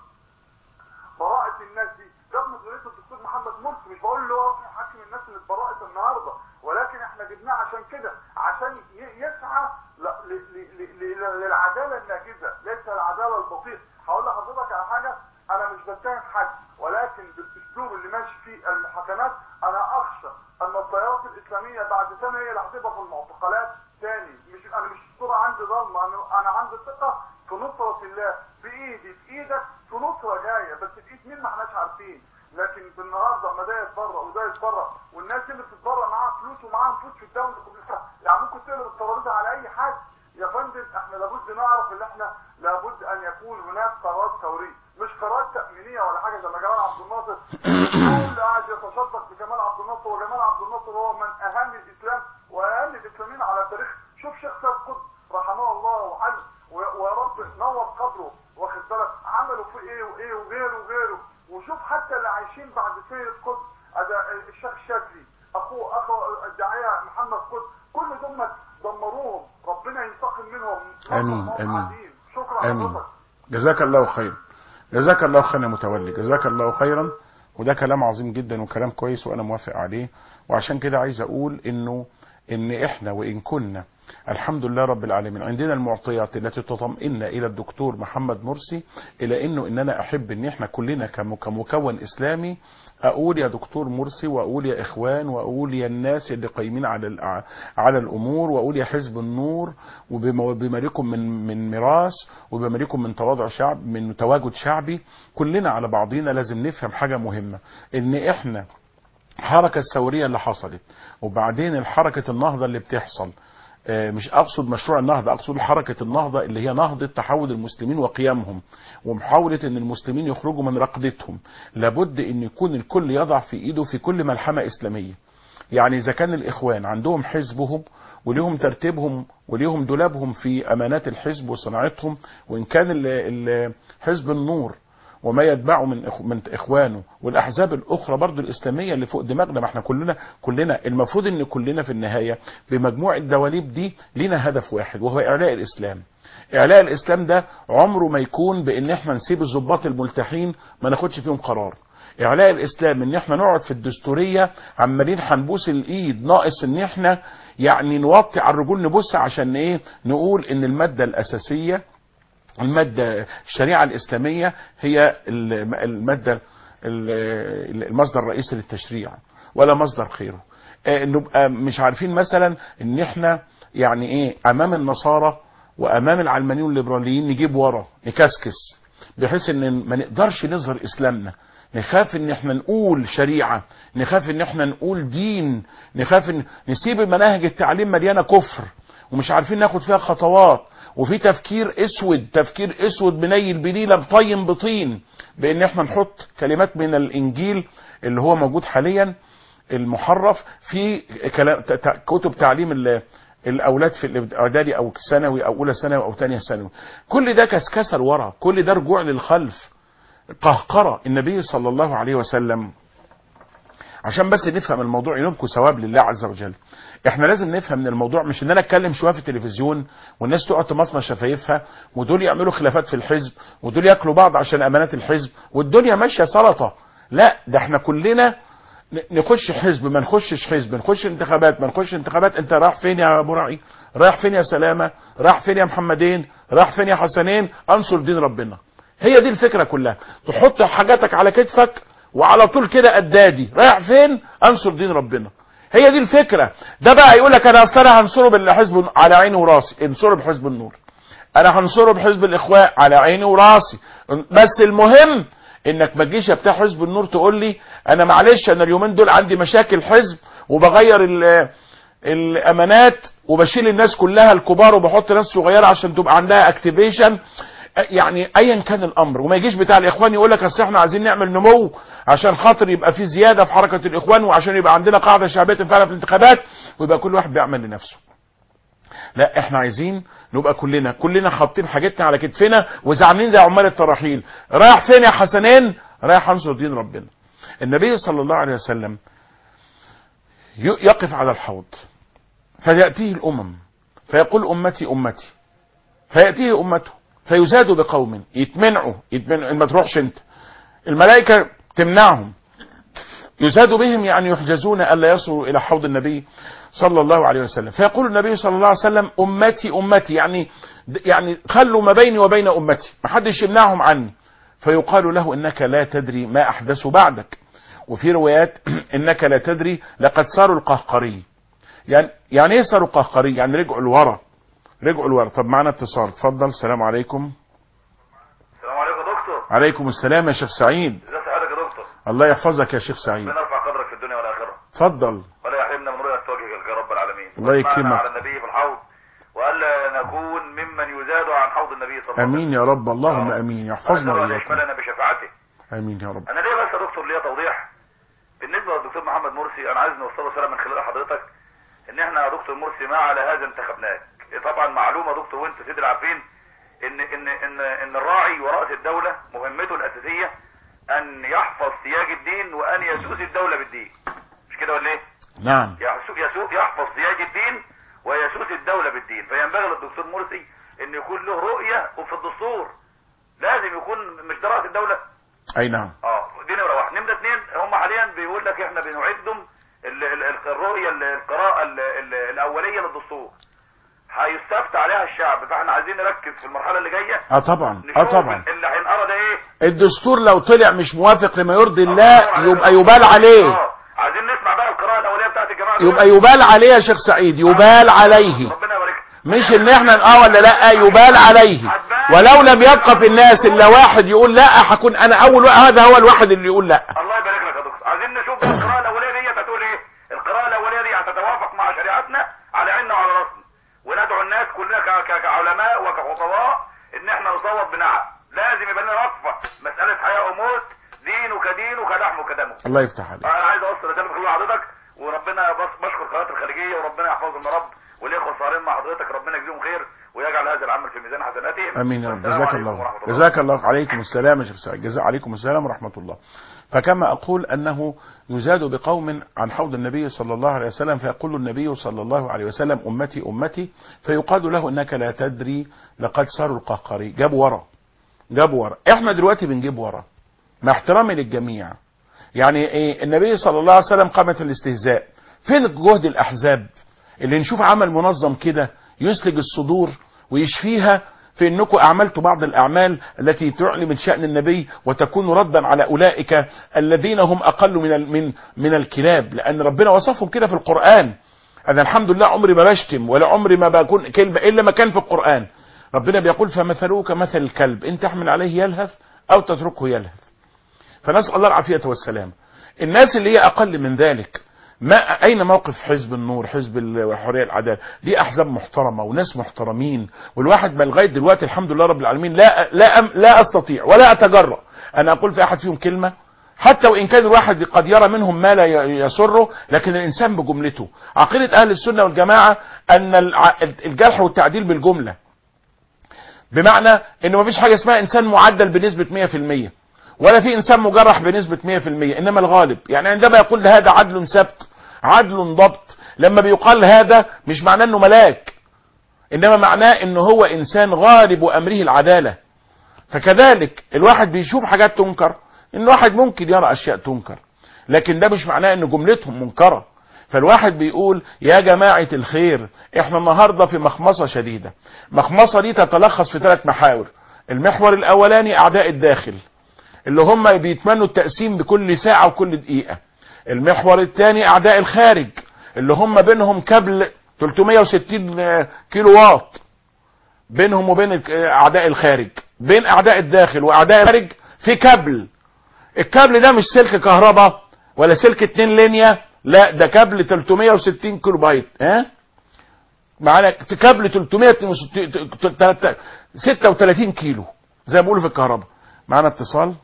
براءة الناس دي ده مسؤولية الدكتور محمد مرسي مش بقول له روح يحكم الناس اللي اتبرأت النهارده ولكن احنا جبناه عشان كده عشان ي- يسعى ل- ل- ل- ل- للعدالة الناجزة ليس العدالة البطيئة هقول لحضرتك على حاجة انا مش بتهم حد ولكن بالاسلوب اللي ماشي فيه المحاكمات انا اخشى ان التيارات الاسلامية بعد سنة هي اللي هتبقى في المعتقلات تاني مش انا مش الصورة عندي ظلمة انا انا عندي ثقة في نصرة الله بايدي في ايدك في نصرة جاية بس بايد مين ما احناش عارفين لكن بالنهارده ما ده يتبرع وده يتبرع والناس اللي بتتبرع معاها فلوس ومعاها فلوس في الدوله كلها يعني ممكن تقلب الترابيزه على اي حد يا فندم احنا لابد نعرف ان احنا لابد ان يكون هناك قرارات ثوريه مش قرارات تامينيه ولا حاجه زي ما جمال عبد الناصر كل قاعد يتشبث بجمال عبد الناصر وجمال عبد الناصر هو من اهم الاسلام واهم الاسلاميين على تاريخ شوف شيخ سيد قطب رحمه الله وحل ويا رب نور قبره واخد بالك عملوا فيه ايه وايه وغيره وغيره وشوف حتى اللي عايشين بعد سيد قطب هذا الشيخ الشاذلي اخوه اخو الداعيه محمد قطب كل دول دمروهم ربنا ينتقم منهم آمين، وهم آمين. قاعدين. شكرا آمين. حضرتك جزاك الله خيرا جزاك الله خيرا يا متولي جزاك الله خيرا وده كلام عظيم جدا وكلام كويس وانا موافق عليه وعشان كده عايز اقول انه ان احنا وان كنا الحمد لله رب العالمين عندنا المعطيات التي تطمئن الى الدكتور محمد مرسي الى انه ان انا احب ان احنا كلنا كم- كمكون اسلامي اقول يا دكتور مرسي واقول يا اخوان واقول يا الناس اللي قايمين على الأع- على الامور واقول يا حزب النور وبما وبما لكم من من ميراث وبما لكم من تواضع شعب من تواجد شعبي كلنا على بعضينا لازم نفهم حاجه مهمه ان احنا الحركة الثورية اللي حصلت وبعدين الحركة النهضة اللي بتحصل آه، مش اقصد مشروع النهضة اقصد حركة النهضة اللي هي نهضة تحول المسلمين وقيامهم ومحاولة ان المسلمين يخرجوا من رقدتهم لابد ان يكون الكل يضع في ايده في كل ملحمة اسلامية يعني اذا كان الاخوان عندهم حزبهم وليهم ترتيبهم وليهم دولابهم في امانات الحزب وصناعتهم وان كان ال- ال- حزب النور وما يتبعه من إخ- من اخوانه والاحزاب الاخرى برضو الاسلاميه اللي فوق دماغنا ما احنا كلنا كلنا المفروض ان كلنا في النهايه بمجموع الدواليب دي لينا هدف واحد وهو اعلاء الاسلام اعلاء الاسلام ده عمره ما يكون بان احنا نسيب الضباط الملتحين ما ناخدش فيهم قرار اعلاء الاسلام ان احنا نقعد في الدستوريه عمالين هنبوس الايد ناقص ان احنا يعني نوطي على الرجول نبص عشان ايه نقول ان الماده الاساسيه المادة الشريعة الإسلامية هي الم- المادة ال- المصدر الرئيسي للتشريع ولا مصدر خيره آه، نبقى مش عارفين مثلا ان احنا يعني ايه امام النصارى وامام العلمانيين والليبراليين نجيب ورا نكسكس بحيث ان ما نقدرش نظهر اسلامنا نخاف ان احنا نقول شريعة نخاف ان احنا نقول دين نخاف ان نسيب المناهج التعليم مليانة كفر ومش عارفين ناخد فيها خطوات وفي تفكير اسود تفكير اسود بنيل بنيله بطين بطين بان احنا نحط كلمات من الانجيل اللي هو موجود حاليا المحرف في كلام ت- ت- كتب تعليم ال- الاولاد في الاعدادي او ثانوي او اولى ثانوي او ثانيه ثانوي كل ده كسكسه لورا كل ده رجوع للخلف قهقرة النبي صلى الله عليه وسلم عشان بس نفهم الموضوع ينبكوا ثواب لله عز وجل احنا لازم نفهم من الموضوع مش ان انا اتكلم شويه في التلفزيون والناس تقعد تمصمص شفايفها ودول يعملوا خلافات في الحزب ودول ياكلوا بعض عشان امانات الحزب والدنيا ماشيه سلطه لا ده احنا كلنا ن- نخش حزب ما نخشش حزب نخش انتخابات ما نخش انتخابات انت رايح فين يا ابو راعي رايح فين يا سلامه رايح فين يا محمدين رايح فين يا حسنين انصر دين ربنا هي دي الفكره كلها تحط حاجاتك على كتفك وعلى طول كده قدادي رايح فين انصر دين ربنا هي دي الفكره ده بقى يقول لك انا اصل انا هنصره بالحزب على عيني وراسي انصره بحزب النور انا هنصره بحزب الاخوان على عيني وراسي بس المهم انك ما تجيش يا بتاع حزب النور تقول لي انا معلش انا اليومين دول عندي مشاكل حزب وبغير ال- الامانات وبشيل الناس كلها الكبار وبحط ناس صغيره عشان تبقى عندها اكتيفيشن يعني ايا كان الامر وما يجيش بتاع الاخوان يقول لك اصل احنا عايزين نعمل نمو عشان خاطر يبقى في زياده في حركه الاخوان وعشان يبقى عندنا قاعده شعبيه تنفعنا في الانتخابات ويبقى كل واحد بيعمل لنفسه لا احنا عايزين نبقى كلنا كلنا حاطين حاجتنا على كتفنا وزعلانين زي عمال التراحيل رايح فين يا حسنين رايح انصر دين ربنا النبي صلى الله عليه وسلم ي- يقف على الحوض فيأتيه الأمم فيقول أمتي أمتي فيأتيه أمته فيزاد بقوم يتمنعوا يتمنعوا ما تروحش انت الملائكة تمنعهم يزاد بهم يعني يحجزون ألا يصلوا إلى حوض النبي صلى الله عليه وسلم فيقول النبي صلى الله عليه وسلم أمتي أمتي يعني يعني خلوا ما بيني وبين أمتي ما حدش يمنعهم عني فيقال له إنك لا تدري ما أحدث بعدك وفي روايات إنك لا تدري لقد صاروا القهقري يعني يعني ايه صاروا قهقري يعني رجعوا لورا رجعوا لورا طب معنا اتصال اتفضل السلام عليكم السلام عليكم يا دكتور عليكم السلام يا شيخ سعيد ازي حضرتك يا دكتور الله يحفظك يا شيخ سعيد ربنا يرفع قدرك في الدنيا والاخره اتفضل ولا يحرمنا من رؤيه وجهك يا رب العالمين الله واجمعنا يكرمك. على النبي في الحوض والا نكون ممن يزاد عن حوض النبي صلى الله عليه وسلم امين يا رب اللهم امين يحفظنا ونسأل ان واياكم يشملنا بشفاعته امين يا رب انا ليه بس يا دكتور ليا توضيح بالنسبه للدكتور محمد مرسي انا عايز نوصله رساله من خلال حضرتك ان احنا يا دكتور مرسي ما على هذا انتخبناك طبعا معلومه يا دكتور وانت سيدي عارفين ان ان ان ان الراعي ورأس الدوله مهمته الاساسيه ان يحفظ سياج الدين وان يسوس الدوله بالدين مش كده ولا ايه؟ نعم يسوق يسوق يحفظ سياج الدين ويسوس الدولة بالدين فينبغي للدكتور مرسي ان يكون له رؤية وفي الدستور لازم يكون مش دراسة الدولة اي نعم اه دي نمرة واحد نمرة اتنين هم حاليا بيقول لك احنا بنعدهم ال- ال- ال- الرؤية ال- القراءة ال- ال- الأولية للدستور هيستفتى عليها الشعب فاحنا عايزين نركز في المرحلة اللي جاية اه طبعا اه نشوف طبعا اللي هينقرا ده ايه الدستور لو طلع مش موافق لما يرضي الله الله يبقى يبال عليه اه عايزين نسمع بقى القراءة الأولية بتاعت الجماعة دول. يبقى يبال عليه يا شيخ سعيد يبال عليه ربنا يبارك مش ان احنا اه ولا لا يبال عليه ولو لم يبقى في الناس الا واحد يقول لا هكون انا اول واحد هذا هو الواحد اللي يقول لا الله يبارك لك يا دكتور عايزين نشوف بقى القراءة الأولية دي هتقول إيه القراءة الأولية دي هتتوافق مع شريعتنا على عيننا وعلى راسنا وندعو الناس كلنا ك- ك- كعلماء وكخطباء إن إحنا نصوت بنعم لازم يبقى لنا وقفة مسألة حياة وموت دين وكدين وكلحم وكدمه الله يفتح عليك أنا عايز أوصل رسالة خلال حضرتك وربنا بس بشكر قناة الخليجية وربنا يحفظهم يا رب والإخوة الصارمين مع حضرتك ربنا يجزيهم خير ويجعل هذا العمل في ميزان حسناتهم امين يا رب والسلام جزاك عليكم الله ورحمة الله جزاك الله عليكم السلام يا شيخ سعيد جزاك عليكم السلام ورحمه الله فكما اقول انه يزاد بقوم عن حوض النبي صلى الله عليه وسلم فيقول النبي صلى الله عليه وسلم امتي امتي فيقال له انك لا تدري لقد صاروا القهقري جابوا ورا جابوا ورا احنا دلوقتي بنجيب ورا مع احترامي للجميع يعني ايه النبي صلى الله عليه وسلم قامت الاستهزاء فين جهد الاحزاب اللي نشوف عمل منظم كده يسلج الصدور ويشفيها في انكم اعملتوا بعض الاعمال التي تعلي من شان النبي وتكون ردا على اولئك الذين هم اقل من ال- من من الكلاب لان ربنا وصفهم كده في القران انا الحمد لله عمري ما بشتم ولا عمري ما بكون كلمه الا ما كان في القران ربنا بيقول فمثلوه كمثل الكلب ان تحمل عليه يلهث او تتركه يلهث فنسال الله العافيه والسلام الناس اللي هي اقل من ذلك ما اين موقف حزب النور حزب الحريه العداله دي احزاب محترمه وناس محترمين والواحد ما لغايه دلوقتي الحمد لله رب العالمين لا لا أم لا استطيع ولا اتجرأ انا اقول في احد فيهم كلمه حتى وان كان الواحد قد يرى منهم ما لا ي- يسره لكن الانسان بجملته عقيده اهل السنه والجماعه ان الع- الجرح والتعديل بالجمله بمعنى ان مفيش حاجه اسمها انسان معدل بنسبه 100% ولا في انسان مجرح بنسبه 100% انما الغالب يعني عندما يقول هذا عدل ثبت عدل ضبط لما بيقال هذا مش معناه انه ملاك انما معناه انه هو انسان غالب امره العداله فكذلك الواحد بيشوف حاجات تنكر ان واحد ممكن يرى اشياء تنكر لكن ده مش معناه ان جملتهم منكره فالواحد بيقول يا جماعة الخير احنا النهاردة في مخمصة شديدة مخمصة دي تتلخص في ثلاث محاور المحور الاولاني اعداء الداخل اللي هم بيتمنوا التقسيم بكل ساعة وكل دقيقة المحور الثاني اعداء الخارج اللي هم بينهم كابل 360 كيلو واط بينهم وبين ال- اعداء الخارج بين اعداء الداخل واعداء الخارج في كابل الكابل ده مش سلك كهرباء ولا سلك 2 لينيا لا ده كابل 360 كيلو بايت ها معانا كابل 336 كيلو زي ما بيقولوا في الكهرباء معانا اتصال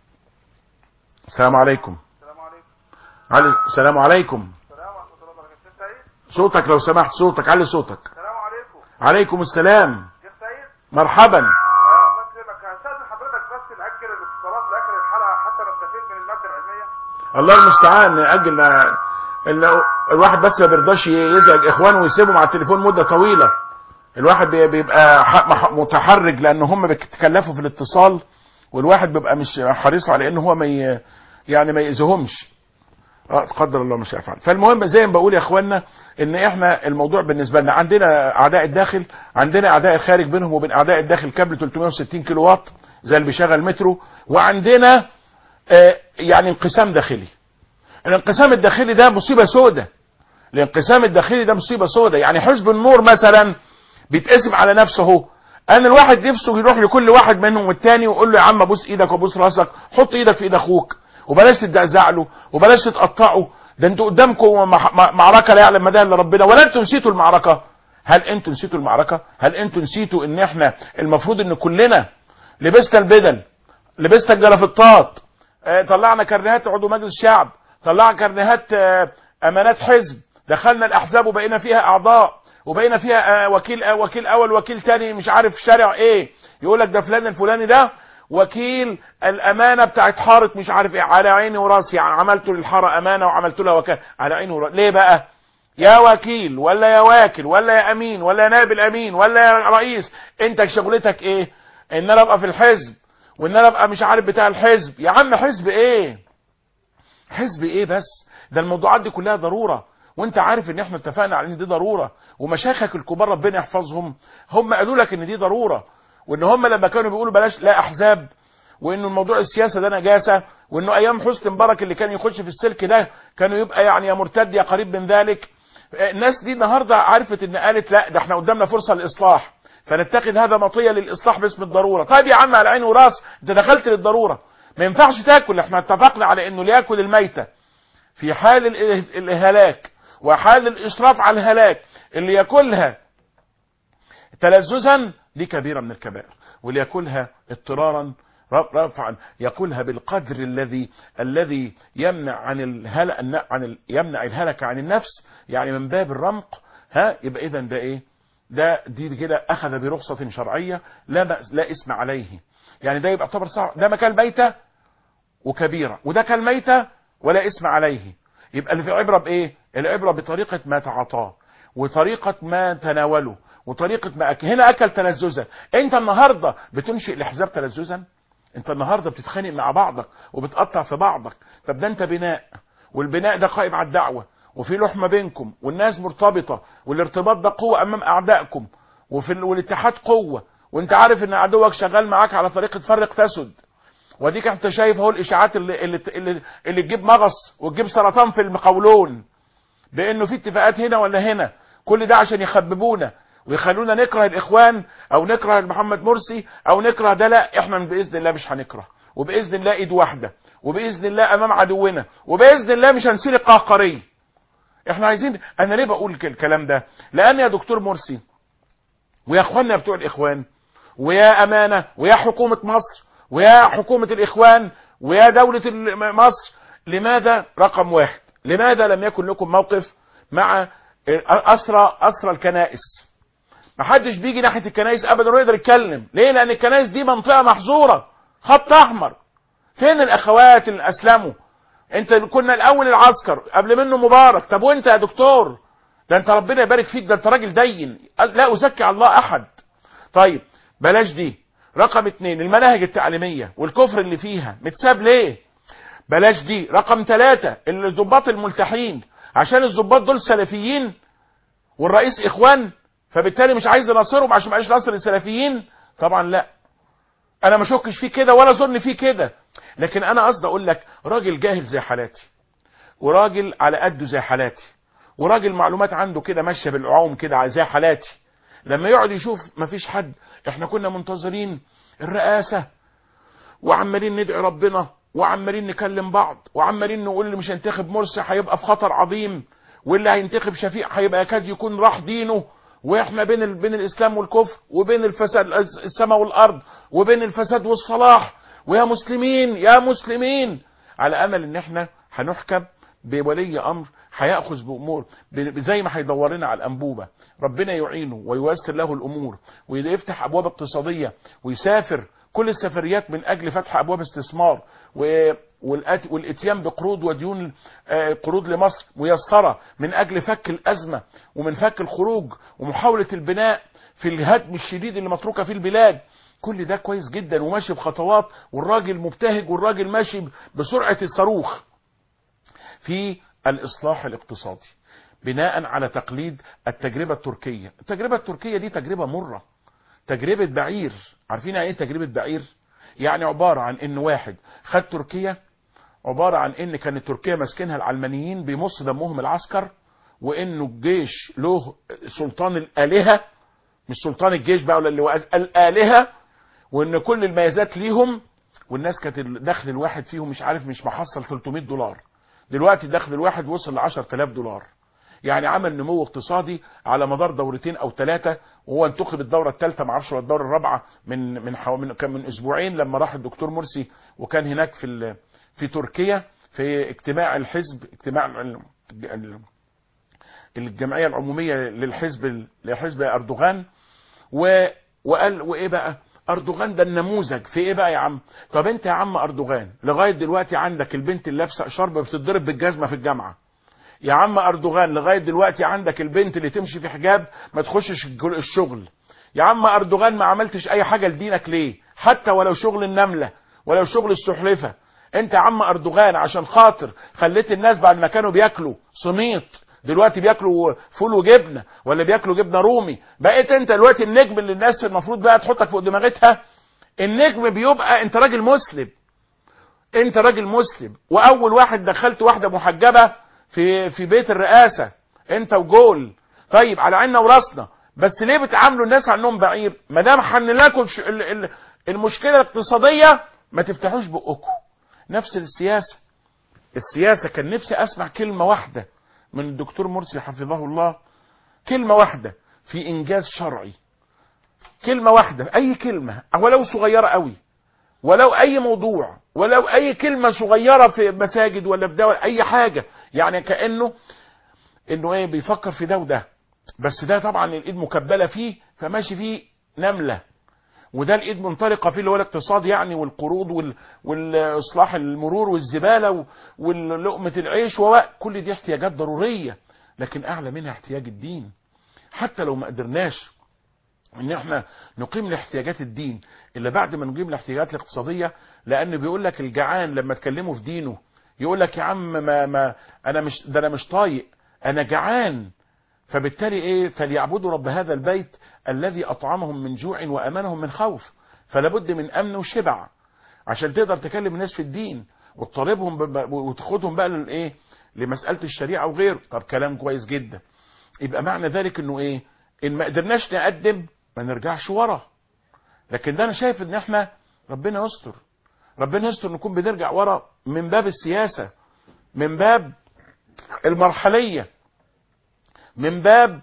السلام عليكم السلام عليكم علي السلام عليكم السلام ورحمه الله وبركاته شيخ سعيد صوتك لو سمحت صوتك علي صوتك السلام عليكم عليكم السلام شيخ سعيد مرحبا آه الله يكرمك هستاذن حضرتك بس ناجل الاتصالات لاخر الحلقه حتى نستفيد من الماده العلميه الله المستعان نأجل ما ال- الواحد بس ما بيرضاش يزعج اخوانه ويسيبهم على التليفون مده طويله الواحد بي- بيبقى ح- مح- متحرج لان هم بيتكلفوا في الاتصال والواحد بيبقى مش حريص على ان هو ما ي- يعني ما يأذيهمش اه قدر الله ما شاء فعل فالمهم زي ما بقول يا اخوانا ان احنا الموضوع بالنسبه لنا عندنا اعداء الداخل عندنا اعداء الخارج بينهم وبين اعداء الداخل كابل 360 كيلو واط زي اللي بيشغل مترو وعندنا آه يعني انقسام داخلي الانقسام الداخلي ده مصيبه سودة الانقسام الداخلي ده مصيبه سودة يعني حزب النور مثلا بيتقسم على نفسه هو ان الواحد نفسه يروح لكل واحد منهم والتاني ويقول له يا عم ابوس ايدك وابوس راسك حط ايدك في ايد اخوك وبلاش تتزعزع له وبلاش تتقطعوا ده انتوا قدامكم مح- مع- معركه لا يعلم مداها الا ربنا ولا انتوا نسيتوا المعركه هل انتوا نسيتوا المعركه هل انتوا نسيتوا ان احنا المفروض ان كلنا لبسنا البدل لبسنا الجلافطات آه، طلعنا كرنيهات عضو مجلس الشعب طلعنا كرنيهات آه، امانات حزب دخلنا الاحزاب وبقينا فيها اعضاء وبقينا فيها آه، وكيل آه، وكيل اول وكيل تاني مش عارف شارع ايه يقول لك ده فلان الفلاني ده وكيل الامانه بتاعت حاره مش عارف ايه على عيني وراسي عملت للحاره امانه وعملت لها وكاله على عيني وراسي ليه بقى يا وكيل ولا يا واكل ولا يا امين ولا يا نائب الامين ولا يا رئيس انت شغلتك ايه ان انا ابقى في الحزب وان انا ابقى مش عارف بتاع الحزب يا عم حزب ايه حزب ايه بس ده الموضوعات دي كلها ضروره وانت عارف ان احنا اتفقنا على ان دي ضروره ومشايخك الكبار ربنا يحفظهم هم قالوا لك ان دي ضروره وان هم لما كانوا بيقولوا بلاش لا احزاب وانه الموضوع السياسه ده نجاسه وانه ايام حسني مبارك اللي كان يخش في السلك ده كانوا يبقى يعني يا مرتد يا قريب من ذلك الناس دي النهارده عرفت ان قالت لا ده احنا قدامنا فرصه للاصلاح فنتخذ هذا مطيه للاصلاح باسم الضروره طيب يا عم على عين وراس انت دخلت للضروره ما ينفعش تاكل احنا اتفقنا على انه لياكل الميته في حال ال- الهلاك وحال الاشراف على الهلاك اللي ياكلها تلذذا دي كبيره من الكبائر واللي ياكلها اضطرارا ر- رفعا ياكلها بالقدر الذي الذي يمنع عن الهلك عن ال- يمنع الهلك عن النفس يعني من باب الرمق ها يبقى اذا ده ايه ده دي كده اخذ برخصه شرعيه لا بأس لا اسم عليه يعني ده يبقى يعتبر صعب ده مكان ميته وكبيره وده كان ميته ولا اسم عليه يبقى اللي في العبره بايه العبره بطريقه ما تعاطاه وطريقه ما تناوله وطريقه ما أكل. هنا اكل تلذذا انت النهارده بتنشئ الاحزاب تلذذا انت النهارده بتتخانق مع بعضك وبتقطع في بعضك طب ده انت بناء والبناء ده قائم على الدعوه وفي لحمه بينكم والناس مرتبطه والارتباط ده قوه امام اعدائكم وفي ال- والاتحاد قوه وانت عارف ان عدوك شغال معاك على طريقه فرق تسد وديك انت شايف اهو الاشاعات اللي اللي اللي, اللي تجيب مغص وتجيب سرطان في المقولون بانه في اتفاقات هنا ولا هنا كل ده عشان يخببونا ويخلونا نكره الاخوان او نكره محمد مرسي او نكره ده لا احنا باذن الله مش هنكره وباذن الله ايد واحده وباذن الله امام عدونا وباذن الله مش هنسير القهقري احنا عايزين انا ليه بقول الكلام ده لان يا دكتور مرسي ويا اخواننا بتوع الاخوان ويا امانه ويا حكومه مصر ويا حكومه الاخوان ويا دوله ال- مصر لماذا رقم واحد لماذا لم يكن لكم موقف مع اسرى اسرى الكنائس ما حدش بيجي ناحيه الكنائس ابدا ويقدر يتكلم ليه لان الكنائس دي منطقه محظوره خط احمر فين الاخوات اللي اسلموا انت كنا الاول العسكر قبل منه مبارك طب وانت يا دكتور ده انت ربنا يبارك فيك ده انت راجل دين لا ازكي على الله احد طيب بلاش دي رقم اتنين المناهج التعليمية والكفر اللي فيها متساب ليه بلاش دي رقم ثلاثة الضباط الملتحين عشان الضباط دول سلفيين والرئيس اخوان فبالتالي مش عايز يناصرهم عشان معيش ناصر السلفيين طبعا لا انا ما شكش فيه كده ولا اظن فيه كده لكن انا قصدي اقول لك راجل جاهل زي حالاتي وراجل على قده زي حالاتي وراجل معلومات عنده كده ماشيه بالعوم كده زي حالاتي لما يقعد يشوف مفيش حد احنا كنا منتظرين الرئاسه وعمالين ندعي ربنا وعمالين نكلم بعض وعمالين نقول اللي مش هينتخب مرسي هيبقى في خطر عظيم واللي هينتخب شفيق هيبقى يكاد يكون راح دينه واحنا بين ال... بين الاسلام والكفر وبين الفساد السماء والارض وبين الفساد والصلاح ويا مسلمين يا مسلمين على امل ان احنا هنحكم بولي امر هياخذ بامور ب- زي ما هيدور لنا على الانبوبه ربنا يعينه وييسر له الامور ويفتح ابواب اقتصاديه ويسافر كل السفريات من اجل فتح ابواب استثمار و والآت- والاتيان بقروض وديون آه، قروض لمصر ميسره من اجل فك الازمه ومن فك الخروج ومحاوله البناء في الهدم الشديد اللي متروكه في البلاد كل ده كويس جدا وماشي بخطوات والراجل مبتهج والراجل ماشي بسرعه الصاروخ في الاصلاح الاقتصادي بناء على تقليد التجربه التركيه التجربه التركيه دي تجربه مره تجربه بعير عارفين يعني ايه تجربه بعير يعني عباره عن ان واحد خد تركيا عباره عن ان كانت تركيا ماسكينها العلمانيين بيمص دمهم العسكر وانه الجيش له سلطان الالهه مش سلطان الجيش بقى ولا اللي هو الالهه وان كل الميزات ليهم والناس كانت الدخل الواحد فيهم مش عارف مش محصل 300 دولار دلوقتي الدخل الواحد وصل ل 10000 دولار يعني عمل نمو اقتصادي على مدار دورتين او ثلاثه وهو انتخب الدوره الثالثه ما اعرفش ولا الدوره الرابعه من من حو... من كان من اسبوعين لما راح الدكتور مرسي وكان هناك في ال... في تركيا في اجتماع الحزب اجتماع ال... ال... الجمعيه العموميه للحزب لحزب اردوغان و... وقال وايه بقى اردوغان ده النموذج في ايه بقى يا عم طب انت يا عم اردوغان لغايه دلوقتي عندك البنت اللي لابسه شرب بتتضرب بالجزمه في الجامعه يا عم اردوغان لغايه دلوقتي عندك البنت اللي تمشي في حجاب ما تخشش الشغل يا عم اردوغان ما عملتش اي حاجه لدينك ليه حتى ولو شغل النمله ولو شغل السحلفه انت يا عم اردوغان عشان خاطر خليت الناس بعد ما كانوا بياكلوا صميط دلوقتي بياكلوا فول وجبنه ولا بياكلوا جبنه رومي بقيت انت دلوقتي النجم اللي الناس المفروض بقى تحطك فوق دماغتها النجم بيبقى انت راجل مسلم انت راجل مسلم واول واحد دخلت واحده محجبه في في بيت الرئاسه انت وجول طيب على عيننا وراسنا بس ليه بتعاملوا الناس عنهم بعير ما دام حن لكم المشكله الاقتصاديه ما تفتحوش بقكم نفس السياسه السياسه كان نفسي اسمع كلمه واحده من الدكتور مرسي حفظه الله كلمه واحده في انجاز شرعي كلمه واحده اي كلمه ولو صغيره قوي ولو اي موضوع ولو اي كلمة صغيرة في مساجد ولا في دول اي حاجة يعني كأنه انه ايه بيفكر في ده وده بس ده طبعا الايد مكبلة فيه فماشي فيه نملة وده الايد منطلقة فيه اللي هو الاقتصاد يعني والقروض وال... والاصلاح المرور والزبالة ولقمة العيش وكل دي احتياجات ضرورية لكن اعلى منها احتياج الدين حتى لو ما قدرناش ان احنا نقيم لاحتياجات الدين الا بعد ما نقيم الاحتياجات الاقتصاديه لان بيقول لك الجعان لما تكلمه في دينه يقول لك يا عم ما ما انا مش ده انا مش طايق انا جعان فبالتالي ايه فليعبدوا رب هذا البيت الذي اطعمهم من جوع وامنهم من خوف فلا بد من امن وشبع عشان تقدر تكلم الناس في الدين وتطالبهم وتاخدهم بقى للايه لمساله الشريعه وغيره طب كلام كويس جدا يبقى معنى ذلك انه ايه ان ما قدرناش نقدم ما نرجعش ورا لكن ده انا شايف ان احنا ربنا يستر ربنا يستر نكون بنرجع ورا من باب السياسه من باب المرحليه من باب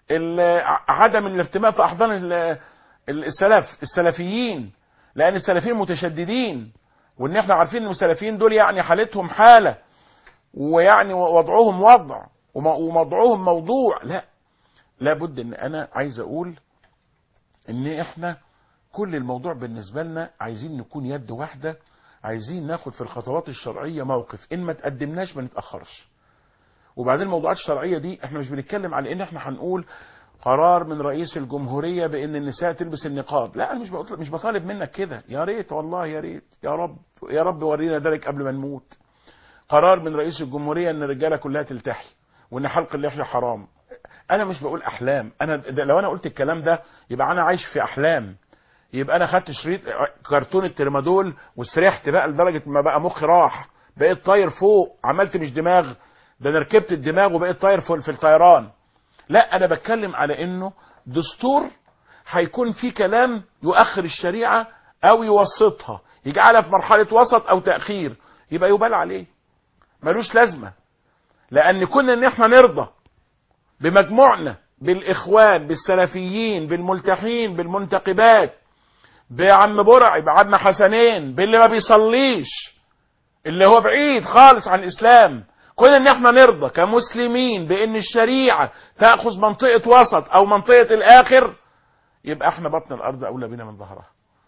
عدم الارتماء في احضان السلف السلفيين لان السلفيين متشددين وان احنا عارفين ان السلفيين دول يعني حالتهم حاله ويعني وضعهم وضع وموضوعهم موضوع لا لابد ان انا عايز اقول ان احنا كل الموضوع بالنسبة لنا عايزين نكون يد واحدة عايزين ناخد في الخطوات الشرعية موقف ان ما تقدمناش ما نتأخرش وبعدين الموضوعات الشرعية دي احنا مش بنتكلم على ان احنا هنقول قرار من رئيس الجمهورية بان النساء تلبس النقاب لا انا مش بطلب مش بطالب منك كده يا ريت والله يا ريت يا رب يا رب ورينا ذلك قبل ما نموت قرار من رئيس الجمهورية ان الرجالة كلها تلتحي وان حلق اللحية حرام انا مش بقول احلام انا لو انا قلت الكلام ده يبقى انا عايش في احلام يبقى انا خدت شريط كرتون الترمادول وسرحت بقى لدرجه ما بقى مخي راح بقيت طاير فوق عملت مش دماغ ده انا ركبت الدماغ وبقيت طاير في في الطيران لا انا بتكلم على انه دستور هيكون في كلام يؤخر الشريعه او يوسطها يجعلها في مرحله وسط او تاخير يبقى يبال عليه ملوش لازمه لان كنا ان احنا نرضى بمجموعنا بالاخوان بالسلفيين بالملتحين بالمنتقبات بعم برعي بعم حسنين باللي ما بيصليش اللي هو بعيد خالص عن الاسلام كون ان احنا نرضى كمسلمين بان الشريعه تاخذ منطقه وسط او منطقه الاخر يبقى احنا بطن الارض اولى بنا من ظهرها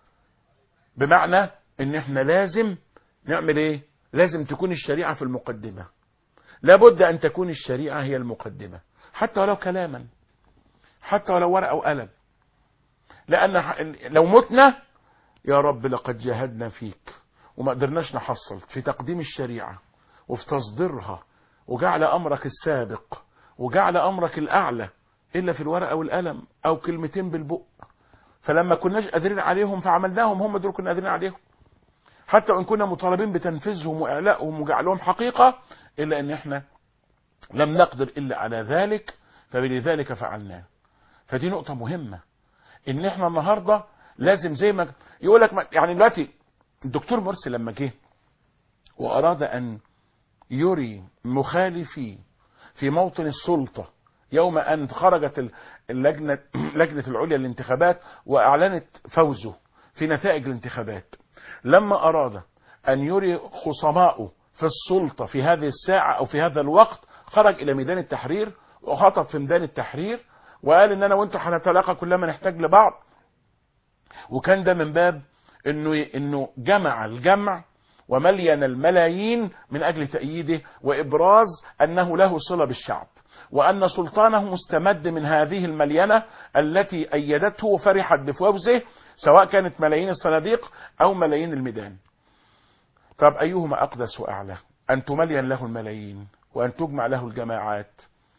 بمعنى ان احنا لازم نعمل ايه لازم تكون الشريعه في المقدمه لابد ان تكون الشريعه هي المقدمه حتى ولو كلاما حتى ولو ورقه وقلم لان ح- لو متنا يا رب لقد جاهدنا فيك وما قدرناش نحصل في تقديم الشريعه وفي تصديرها وجعل امرك السابق وجعل امرك الاعلى الا في الورقه والقلم او كلمتين بالبق فلما كناش قادرين عليهم فعملناهم هم دول كنا قادرين عليهم حتى وان كنا مطالبين بتنفيذهم واعلائهم وجعلهم حقيقه الا ان احنا لم نقدر الا على ذلك فبلذلك فعلناه فدي نقطه مهمه ان احنا النهارده لازم زي ما يقول لك ما- يعني دلوقتي الدكتور مرسي لما جه واراد ان يري مخالفي في موطن السلطه يوم ان خرجت ال- اللجنه لجنه العليا للانتخابات واعلنت فوزه في نتائج الانتخابات لما اراد ان يري خصمائه في السلطه في هذه الساعه او في هذا الوقت خرج الى ميدان التحرير وخطب في ميدان التحرير وقال ان انا وانتم هنتلاقى كلما نحتاج لبعض وكان ده من باب انه انه جمع الجمع وملين الملايين من اجل تأييده وابراز انه له صلة بالشعب وان سلطانه مستمد من هذه الملينة التي ايدته وفرحت بفوزه سواء كانت ملايين الصناديق او ملايين الميدان طب ايهما اقدس واعلى ان تملين له الملايين وان تجمع له الجماعات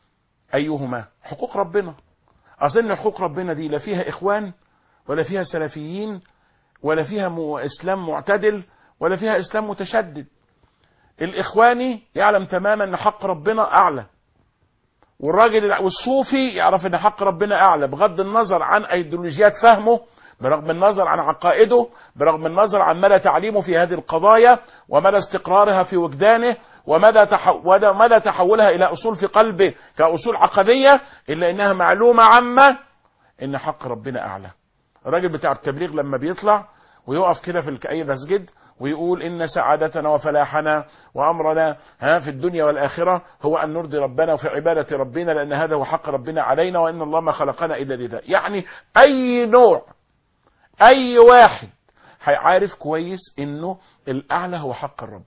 ايهما حقوق ربنا اظن حقوق ربنا دي لا فيها اخوان ولا فيها سلفيين ولا فيها م- اسلام معتدل ولا فيها اسلام متشدد الاخواني يعلم تماما ان حق ربنا اعلى والراجل الع- والصوفي يعرف ان حق ربنا اعلى بغض النظر عن ايديولوجيات فهمه برغم النظر عن عقائده برغم النظر عن مدى تعليمه في هذه القضايا ومدى استقرارها في وجدانه ومدى تحو... ومدى مدى تحولها الى اصول في قلبه كاصول عقديه الا انها معلومه عامه ان حق ربنا اعلى الراجل بتاع التبليغ لما بيطلع ويقف كده في الك- اي مسجد ويقول ان سعادتنا وفلاحنا وامرنا ها في الدنيا والاخره هو ان نرضي ربنا وفي عباده ربنا لان هذا هو حق ربنا علينا وان الله ما خلقنا الا لذا يعني اي نوع اي واحد هيعرف كويس انه الاعلى هو حق الرب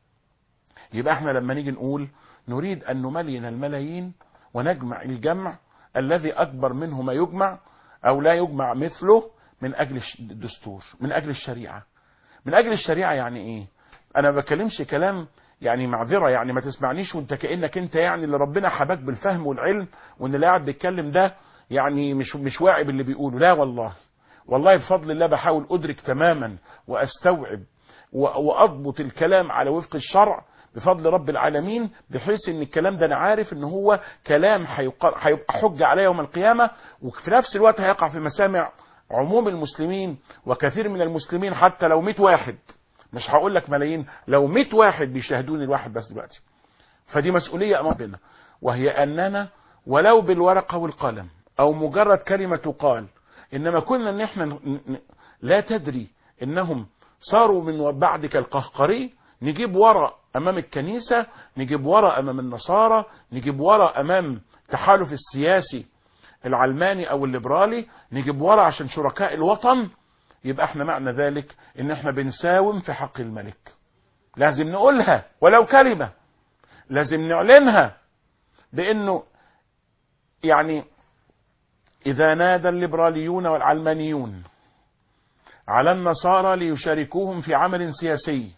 يبقى احنا لما نيجي نقول نريد ان نملين الملايين ونجمع الجمع الذي اكبر منه ما يجمع او لا يجمع مثله من اجل الش- الدستور من اجل الشريعه من اجل الشريعه يعني ايه انا ما بكلمش كلام يعني معذره يعني ما تسمعنيش وانت كانك انت يعني اللي ربنا حباك بالفهم والعلم وان اللي قاعد بيتكلم ده يعني مش مش واعي باللي بيقوله لا والله والله بفضل الله بحاول ادرك تماما واستوعب و- واضبط الكلام على وفق الشرع بفضل رب العالمين بحيث ان الكلام ده انا عارف ان هو كلام هيقر- هيبقى حجه عليه يوم القيامه وفي نفس الوقت هيقع في مسامع عموم المسلمين وكثير من المسلمين حتى لو 100 واحد مش هقول لك ملايين لو 100 واحد بيشاهدوني الواحد بس دلوقتي فدي مسؤوليه امام ربنا وهي اننا ولو بالورقه والقلم او مجرد كلمه تقال انما كنا ان احنا ن- ن- لا تدري انهم صاروا من بعدك القهقري نجيب ورق امام الكنيسه نجيب ورق امام النصارى نجيب ورق امام التحالف السياسي العلماني او الليبرالي نجيب ورق عشان شركاء الوطن يبقى احنا معنى ذلك ان احنا بنساوم في حق الملك لازم نقولها ولو كلمه لازم نعلنها بانه يعني اذا نادى الليبراليون والعلمانيون على النصارى ليشاركوهم في عمل سياسي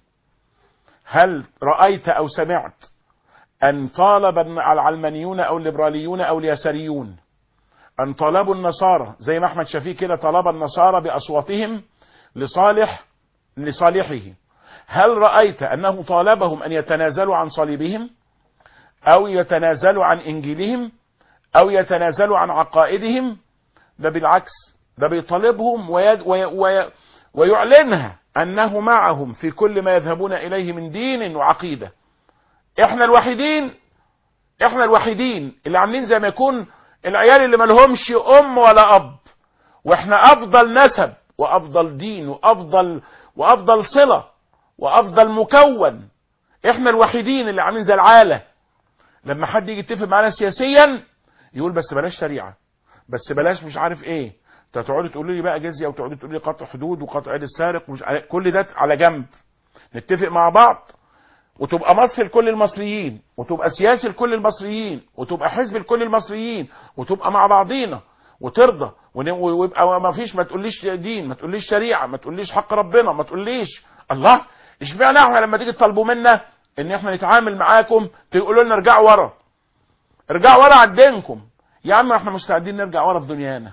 هل رايت او سمعت ان طالب العلمانيون او الليبراليون او اليساريون ان طلبوا النصارى زي ما احمد شفيق كده طلب النصارى باصواتهم لصالح لصالحه هل رايت انه طالبهم ان يتنازلوا عن صليبهم او يتنازلوا عن انجيلهم او يتنازلوا عن عقائدهم ده بالعكس ده بيطالبهم ويد وي وي ويعلنها انه معهم في كل ما يذهبون اليه من دين وعقيده احنا الوحيدين احنا الوحيدين اللي عاملين زي ما يكون العيال اللي ملهمش ام ولا اب واحنا افضل نسب وافضل دين وافضل وافضل صله وافضل مكون احنا الوحيدين اللي عاملين زي العاله لما حد يجي يتفق معانا سياسيا يقول بس بلاش شريعه بس بلاش مش عارف ايه انت تقعدوا تقولوا لي بقى جزيه وتقعدوا تقولوا لي قطع حدود وقطع يد السارق ومش عارف- كل ده على جنب نتفق مع بعض وتبقى مصر لكل المصريين وتبقى سياسي لكل المصريين وتبقى حزب لكل المصريين وتبقى مع بعضينا وترضى ون- ويبقى ما فيش ما تقوليش دين ما تقوليش شريعه ما تقوليش حق ربنا ما تقوليش الله اشمعنى احنا لما تيجي تطالبوا منا ان احنا نتعامل معاكم تقولوا لنا ارجعوا ورا ارجعوا ورا عن دينكم يا عم احنا مستعدين نرجع ورا في دنيانا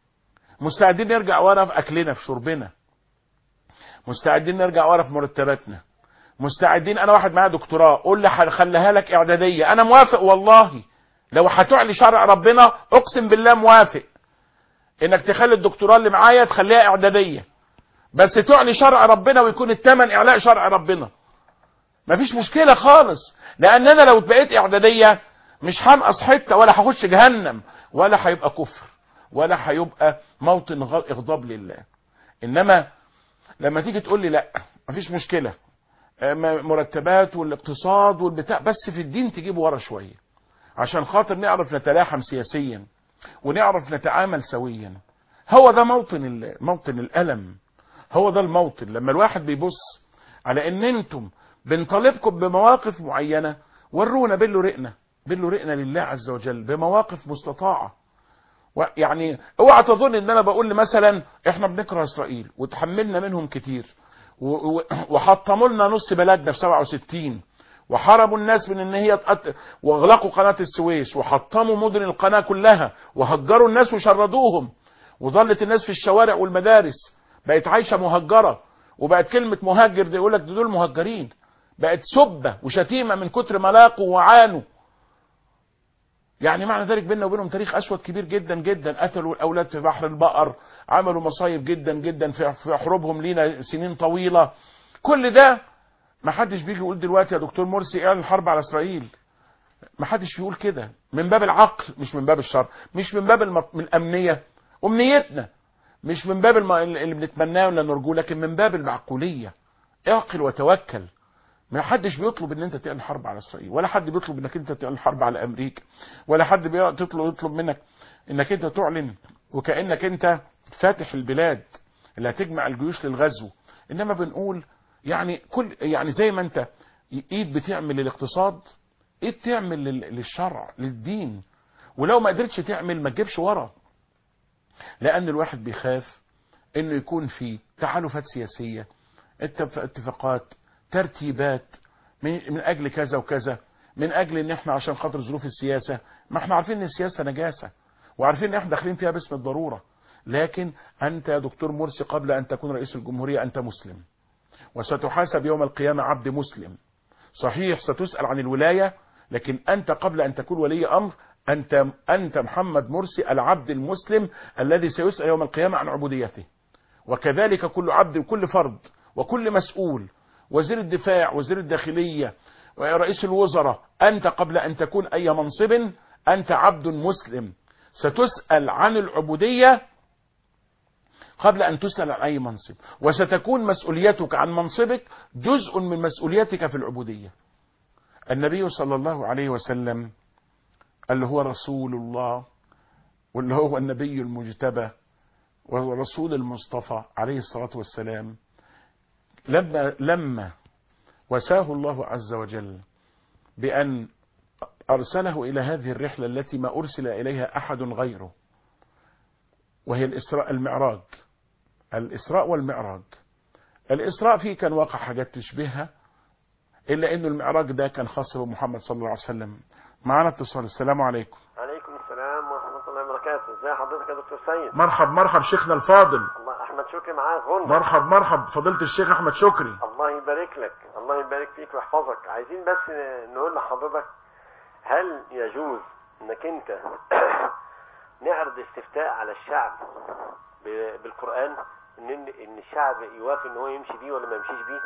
مستعدين نرجع ورا في اكلنا في شربنا مستعدين نرجع ورا في مرتباتنا مستعدين انا واحد معايا دكتوراه قول لي هخليها لك اعداديه انا موافق والله لو هتعلي شرع ربنا اقسم بالله موافق انك تخلي الدكتوراه اللي معايا تخليها اعداديه بس تعلي شرع ربنا ويكون الثمن اعلاء شرع ربنا مفيش مشكله خالص لان انا لو بقيت اعداديه مش هنقص حته ولا هخش جهنم ولا هيبقى كفر ولا هيبقى موطن غ- اغضاب لله انما لما تيجي تقول لي لا مفيش مشكله آه، م- مرتبات والاقتصاد والبتاع بس في الدين تجيبه ورا شويه عشان خاطر نعرف نتلاحم سياسيا ونعرف نتعامل سويا هو ده موطن ال- موطن الالم هو ده الموطن لما الواحد بيبص على ان انتم بنطالبكم بمواقف معينه ورونا بلوا رقنا بلوا رقنا لله عز وجل بمواقف مستطاعه و- يعني اوعى تظن ان انا بقول مثلا احنا بنكره اسرائيل وتحملنا منهم كتير و- و- وحطموا لنا نص بلدنا في 67 وحرموا الناس من ان هي تقت... واغلقوا قناه السويس وحطموا مدن القناه كلها وهجروا الناس وشردوهم وظلت الناس في الشوارع والمدارس بقت عايشه مهجره وبقت كلمه مهاجر دي يقول لك دول مهجرين بقت سبه وشتيمه من كتر ما لاقوا وعانوا يعني معنى ذلك بيننا وبينهم تاريخ اسود كبير جدا جدا قتلوا الاولاد في بحر البقر عملوا مصايب جدا جدا في في حروبهم لينا سنين طويله كل ده ما حدش بيجي يقول دلوقتي يا دكتور مرسي اعلن الحرب على اسرائيل ما حدش بيقول كده من باب العقل مش من باب الشر مش من باب الم... من الامنيه امنيتنا مش من باب الم... اللي بنتمناه ولا نرجوه لكن من باب المعقوليه اعقل وتوكل ما حدش بيطلب ان انت تعلن حرب على اسرائيل ولا حد بيطلب انك انت تعلن حرب على امريكا ولا حد بيطلب يطلب منك انك انت تعلن وكانك انت فاتح البلاد اللي هتجمع الجيوش للغزو انما بنقول يعني كل يعني زي ما انت ايد بتعمل للاقتصاد ايد تعمل لل- للشرع للدين ولو ما قدرتش تعمل ما تجيبش ورا لان الواحد بيخاف انه يكون في تحالفات سياسيه اتف- اتفاقات ترتيبات من, من اجل كذا وكذا من اجل ان احنا عشان خاطر ظروف السياسه ما احنا عارفين ان السياسه نجاسه وعارفين ان احنا داخلين فيها باسم الضروره لكن انت يا دكتور مرسي قبل ان تكون رئيس الجمهوريه انت مسلم وستحاسب يوم القيامه عبد مسلم صحيح ستسال عن الولايه لكن انت قبل ان تكون ولي امر انت انت محمد مرسي العبد المسلم الذي سيسال يوم القيامه عن عبوديته وكذلك كل عبد وكل فرد وكل مسؤول وزير الدفاع وزير الداخلية ورئيس الوزراء أنت قبل أن تكون أي منصب أنت عبد مسلم ستسأل عن العبودية قبل أن تسأل عن أي منصب وستكون مسؤوليتك عن منصبك جزء من مسؤوليتك في العبودية النبي صلى الله عليه وسلم اللي هو رسول الله واللي هو النبي المجتبى والرسول المصطفى عليه الصلاة والسلام لما لما وساه الله عز وجل بأن أرسله إلى هذه الرحلة التي ما أرسل إليها أحد غيره وهي الإسراء المعراج الإسراء والمعراج الإسراء فيه كان واقع حاجات تشبهها إلا أنه المعراج ده كان خاص بمحمد صلى الله عليه وسلم معنا اتصال السلام عليكم عليكم السلام ورحمة الله وبركاته ازي حضرتك يا دكتور سيد مرحب مرحب شيخنا الفاضل الله أحمد شكري معاك غنى مرحب مرحب فضيلة الشيخ أحمد شكري الله يبارك لك الله يبارك فيك ويحفظك عايزين بس نقول لحضرتك هل يجوز انك انت نعرض استفتاء على الشعب ب- بالقرآن ان ان الشعب يوافق ان هو يمشي بيه ولا ما يمشيش بيه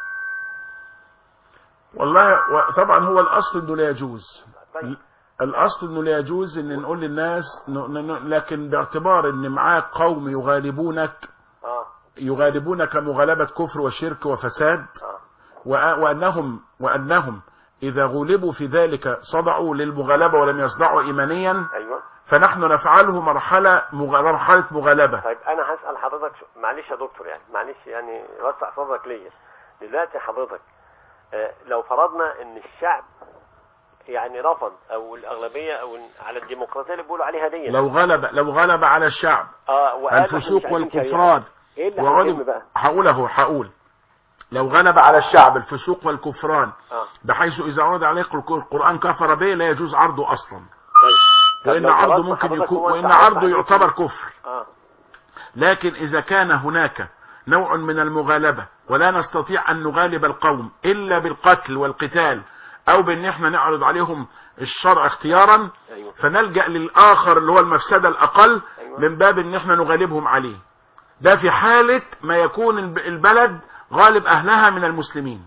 والله و- طبعا هو الاصل انه لا يجوز طيب الاصل انه لا يجوز ان نقول للناس ن- ن- ن- لكن باعتبار ان معاك قوم يغالبونك اه يغالبونك مغالبة كفر وشرك وفساد اه وأ- وأنهم وأنهم إذا غلبوا في ذلك صدعوا للمغالبة ولم يصدعوا إيمانيا ايوه فنحن نفعله مرحلة مغ- مرحلة مغالبة طيب انا هسال حضرتك شو- معلش يا دكتور يعني معلش يعني وسع صدرك ليا دلوقتي حضرتك آه، لو فرضنا ان الشعب يعني رفض او الاغلبيه او على الديمقراطيه اللي بيقولوا عليها دي لو غلب لو غلب على الشعب اه وقال إحنا مش الفسوق عايزين والكفران شريعة. ايه اللي هيتم وغلب بقى هقول اهو هقول لو غلب على الشعب الفسوق والكفران اه بحيث إذا عرض عليه القرآن كفر به لا يجوز عرضه أصلا طيب طب وإن لو عرضه فرضنا ممكن حضرتك يكون هو أنت وإن عارف عرضه عليه يعتبر كده. كفر اه لكن إذا كان هناك نوع من المغالبة ولا نستطيع أن نغالب القوم إلا بالقتل والقتال أو بأن احنا نعرض عليهم الشرع اختيارا ايوه فنلجأ للآخر اللي هو المفسدة الأقل أيوة. من باب أن احنا نغالبهم عليه ده في حالة ما يكون الب- البلد غالب أهلها من المسلمين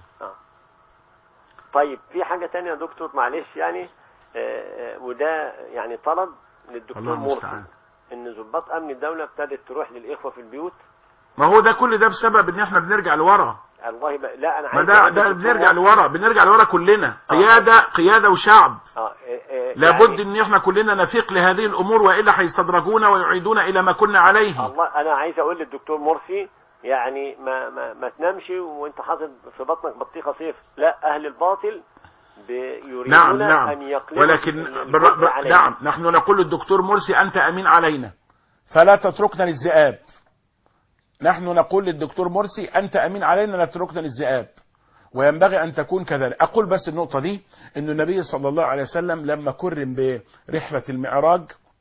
طيب في حاجه تانية يا دكتور معلش يعني آه، آه، وده يعني طلب للدكتور الله مرسي المستعان ان ضباط امن الدوله ابتدت تروح للاخوه في البيوت ما هو ده كل ده بسبب ان احنا بنرجع لورا الله يبقى لا انا ما عايز ده أقول ده للدكتور بنرجع مرسي- لورا بنرجع لورا كلنا قيادة قيادة وشعب اه آه، آه، لابد يعني ان احنا كلنا نفيق لهذه الامور والا هيستدرجونا ويعيدونا الى ما كنا عليه الله انا عايز اقول للدكتور مرسي يعني ما ما ما تنامش وانت حاطط في بطنك بطيخه صيف لا اهل الباطل بيريدون نعم نعم ان يقلبوا ولكن ال- بر... الكفر بر... علينا. نعم نحن نقول للدكتور مرسي انت امين علينا فلا تتركنا للذئاب نحن نقول للدكتور مرسي انت امين علينا لا تتركنا للذئاب وينبغي ان تكون كذلك اقول بس النقطه دي ان النبي صلى الله عليه وسلم لما كرم برحله المعراج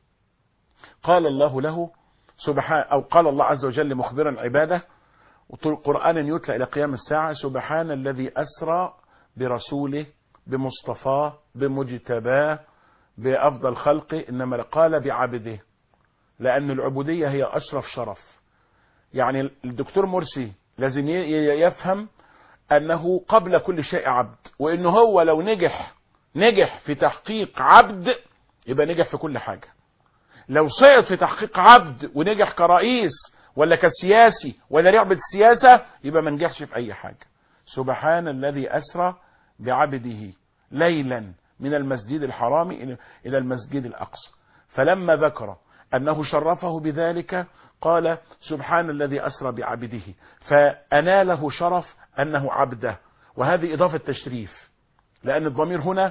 قال الله له سبحان او قال الله عز وجل مخبرا عباده قرآنا يتلى إلى قيام الساعة سبحان الذي أسرى برسوله بمصطفاه بمجتباه بأفضل خلقه إنما قال بعبده لأن العبودية هي أشرف شرف يعني الدكتور مرسي لازم ي- ي- يفهم أنه قبل كل شيء عبد وإنه هو لو نجح نجح في تحقيق عبد يبقى نجح في كل حاجة لو سقط في تحقيق عبد ونجح كرئيس ولا كسياسي ولا لعبة السياسة يبقى ما نجحش في أي حاجة سبحان الذي أسرى بعبده ليلا من المسجد الحرام إلى- إلى المسجد الأقصى فلما ذكر أنه شرفه بذلك قال سبحان الذي أسرى بعبده فأناله شرف أنه عبده وهذه إضافة تشريف لأن الضمير هنا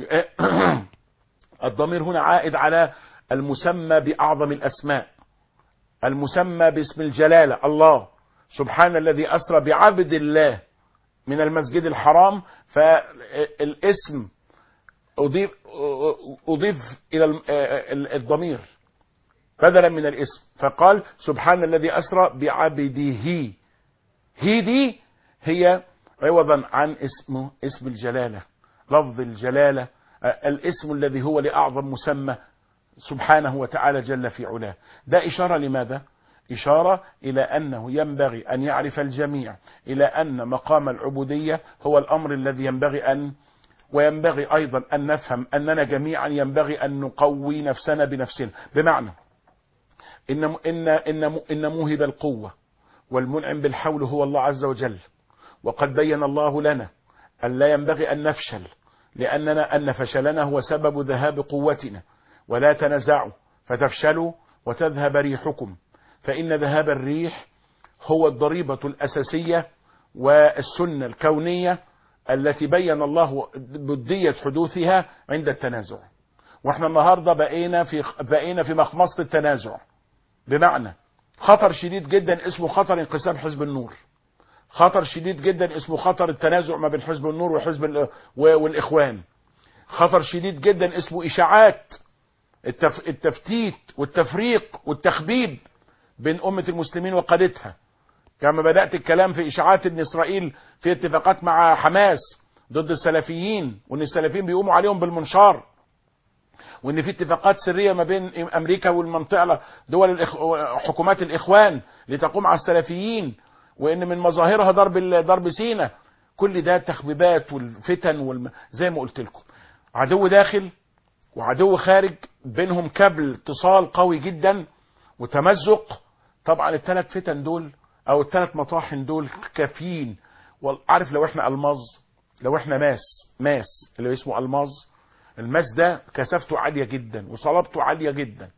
الضمير هنا عائد على المسمى بأعظم الأسماء المسمى باسم الجلالة الله سبحان الذي أسرى بعبد الله من المسجد الحرام فالاسم أضيف, أضيف إلى الم- الضمير بدلا من الاسم فقال سبحان الذي أسرى بعبده هي دي هي عوضا عن اسمه اسم الجلالة لفظ الجلالة الاسم الذي هو لأعظم مسمى سبحانه وتعالى جل في علاه ده إشارة لماذا؟ إشارة إلى أنه ينبغي أن يعرف الجميع إلى أن مقام العبودية هو الأمر الذي ينبغي أن وينبغي أيضا أن نفهم أننا جميعا ينبغي أن نقوي نفسنا بنفسنا بمعنى إن إن إن إن موهب القوة والمنعم بالحول هو الله عز وجل وقد بين الله لنا أن لا ينبغي أن نفشل لأننا أن فشلنا هو سبب ذهاب قوتنا ولا تنزعوا فتفشلوا وتذهب ريحكم فإن ذهاب الريح هو الضريبة الأساسية والسنة الكونية التي بين الله بدية حدوثها عند التنازع واحنا النهاردة بقينا في بقينا في مخمصة التنازع بمعنى خطر شديد جدا اسمه خطر انقسام حزب النور خطر شديد جدا اسمه خطر التنازع ما بين حزب النور وحزب ال- و- والإخوان خطر شديد جدا اسمه إشاعات التف... التفتيت والتفريق والتخبيب بين أمة المسلمين وقادتها كما بدأت الكلام في إشاعات أن إسرائيل في اتفاقات مع حماس ضد السلفيين وأن السلفيين بيقوموا عليهم بالمنشار وان في اتفاقات سريه ما بين امريكا والمنطقه دول الإخ... حكومات الاخوان لتقوم على السلفيين وان من مظاهرها ضرب ال- ضرب سينا كل ده تخبيبات والفتن والم... زي ما قلت لكم عدو داخل وعدو خارج بينهم كابل اتصال قوي جدا وتمزق طبعا الثلاث فتن دول او الثلاث مطاحن دول كافيين عارف لو احنا الماظ لو احنا ماس ماس اللي اسمه الماظ الماس ده كثافته عاليه جدا وصلابته عاليه جدا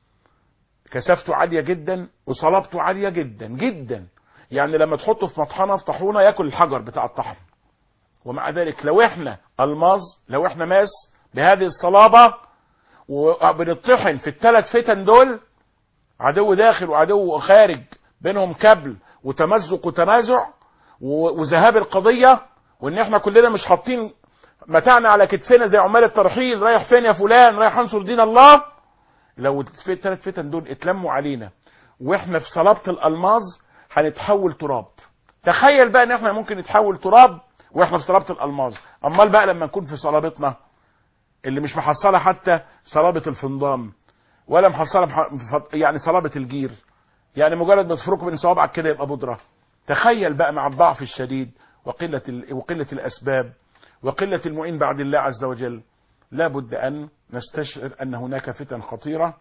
كثافته عاليه جدا وصلابته عاليه جدا جدا يعني لما تحطه في مطحنه في طاحونه ياكل الحجر بتاع الطحن ومع ذلك لو احنا الماظ لو احنا ماس بهذه الصلابه وبنطحن في الثلاث فتن دول عدو داخل وعدو خارج بينهم كبل وتمزق وتنازع و- وذهاب القضيه وان احنا كلنا مش حاطين متاعنا على كتفنا زي عمال الترحيل رايح فين يا فلان رايح انصر دين الله لو الثلاث فتن دول اتلموا علينا واحنا في صلابه الالماظ هنتحول تراب تخيل بقى ان احنا ممكن نتحول تراب واحنا في صلابه الالماظ امال بقى لما نكون في صلابتنا اللي مش محصله حتى صلابه الفنضام ولا محصله بح- ف- يعني صلابه الجير يعني مجرد ما تفركه بين صوابعك كده يبقى بودره تخيل بقى مع الضعف الشديد وقله ال- وقله الاسباب وقله المعين بعد الله عز وجل لا بد ان نستشعر ان هناك فتن خطيره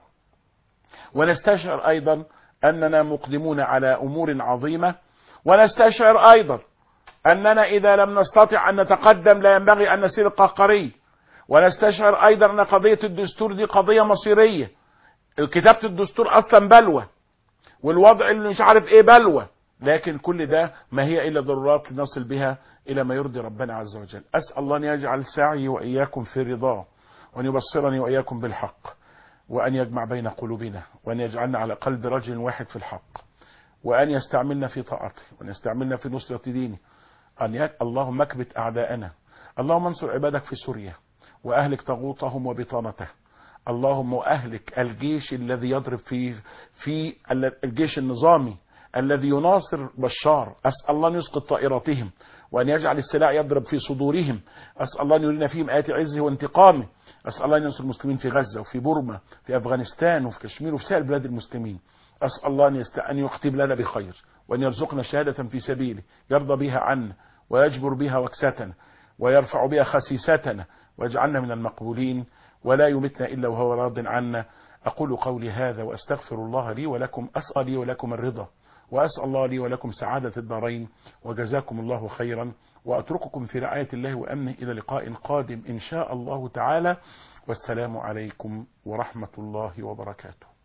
ونستشعر ايضا اننا مقدمون على امور عظيمه ونستشعر ايضا اننا اذا لم نستطع ان نتقدم لا ينبغي ان نسير القهقري ونستشعر ايضا ان قضيه الدستور دي قضيه مصيريه كتابه الدستور اصلا بلوى والوضع اللي مش عارف ايه بلوى لكن كل ده ما هي الا ضرورات نصل بها الى ما يرضي ربنا عز وجل اسال الله ان يجعل سعي واياكم في رضاه وان يبصرني واياكم بالحق وان يجمع بين قلوبنا وان يجعلنا على قلب رجل واحد في الحق وان يستعملنا في طاعته وان يستعملنا في نصره دينه ان يك... اللهم اكبت اعداءنا اللهم انصر عبادك في سوريا واهلك طاغوتهم وبطانته اللهم اهلك الجيش الذي يضرب في في ال- الجيش النظامي الذي يناصر بشار اسال الله ان يسقط طائراتهم وان يجعل السلاح يضرب في صدورهم اسال الله ان يرينا فيهم ايات عزه وانتقامه اسال الله ان ينصر المسلمين في غزه وفي بورما في افغانستان وفي كشمير وفي سائر بلاد المسلمين اسال الله ان يست... ان يختم لنا بخير وان يرزقنا شهاده في سبيله يرضى بها عنا ويجبر بها وكستنا ويرفع بها خسيستنا واجعلنا من المقبولين ولا يمتنا الا وهو راض عنا اقول قولي هذا واستغفر الله لي ولكم اسال لي ولكم الرضا واسال الله لي ولكم سعاده الدارين وجزاكم الله خيرا واترككم في رعايه الله وامنه الى لقاء قادم ان شاء الله تعالى والسلام عليكم ورحمه الله وبركاته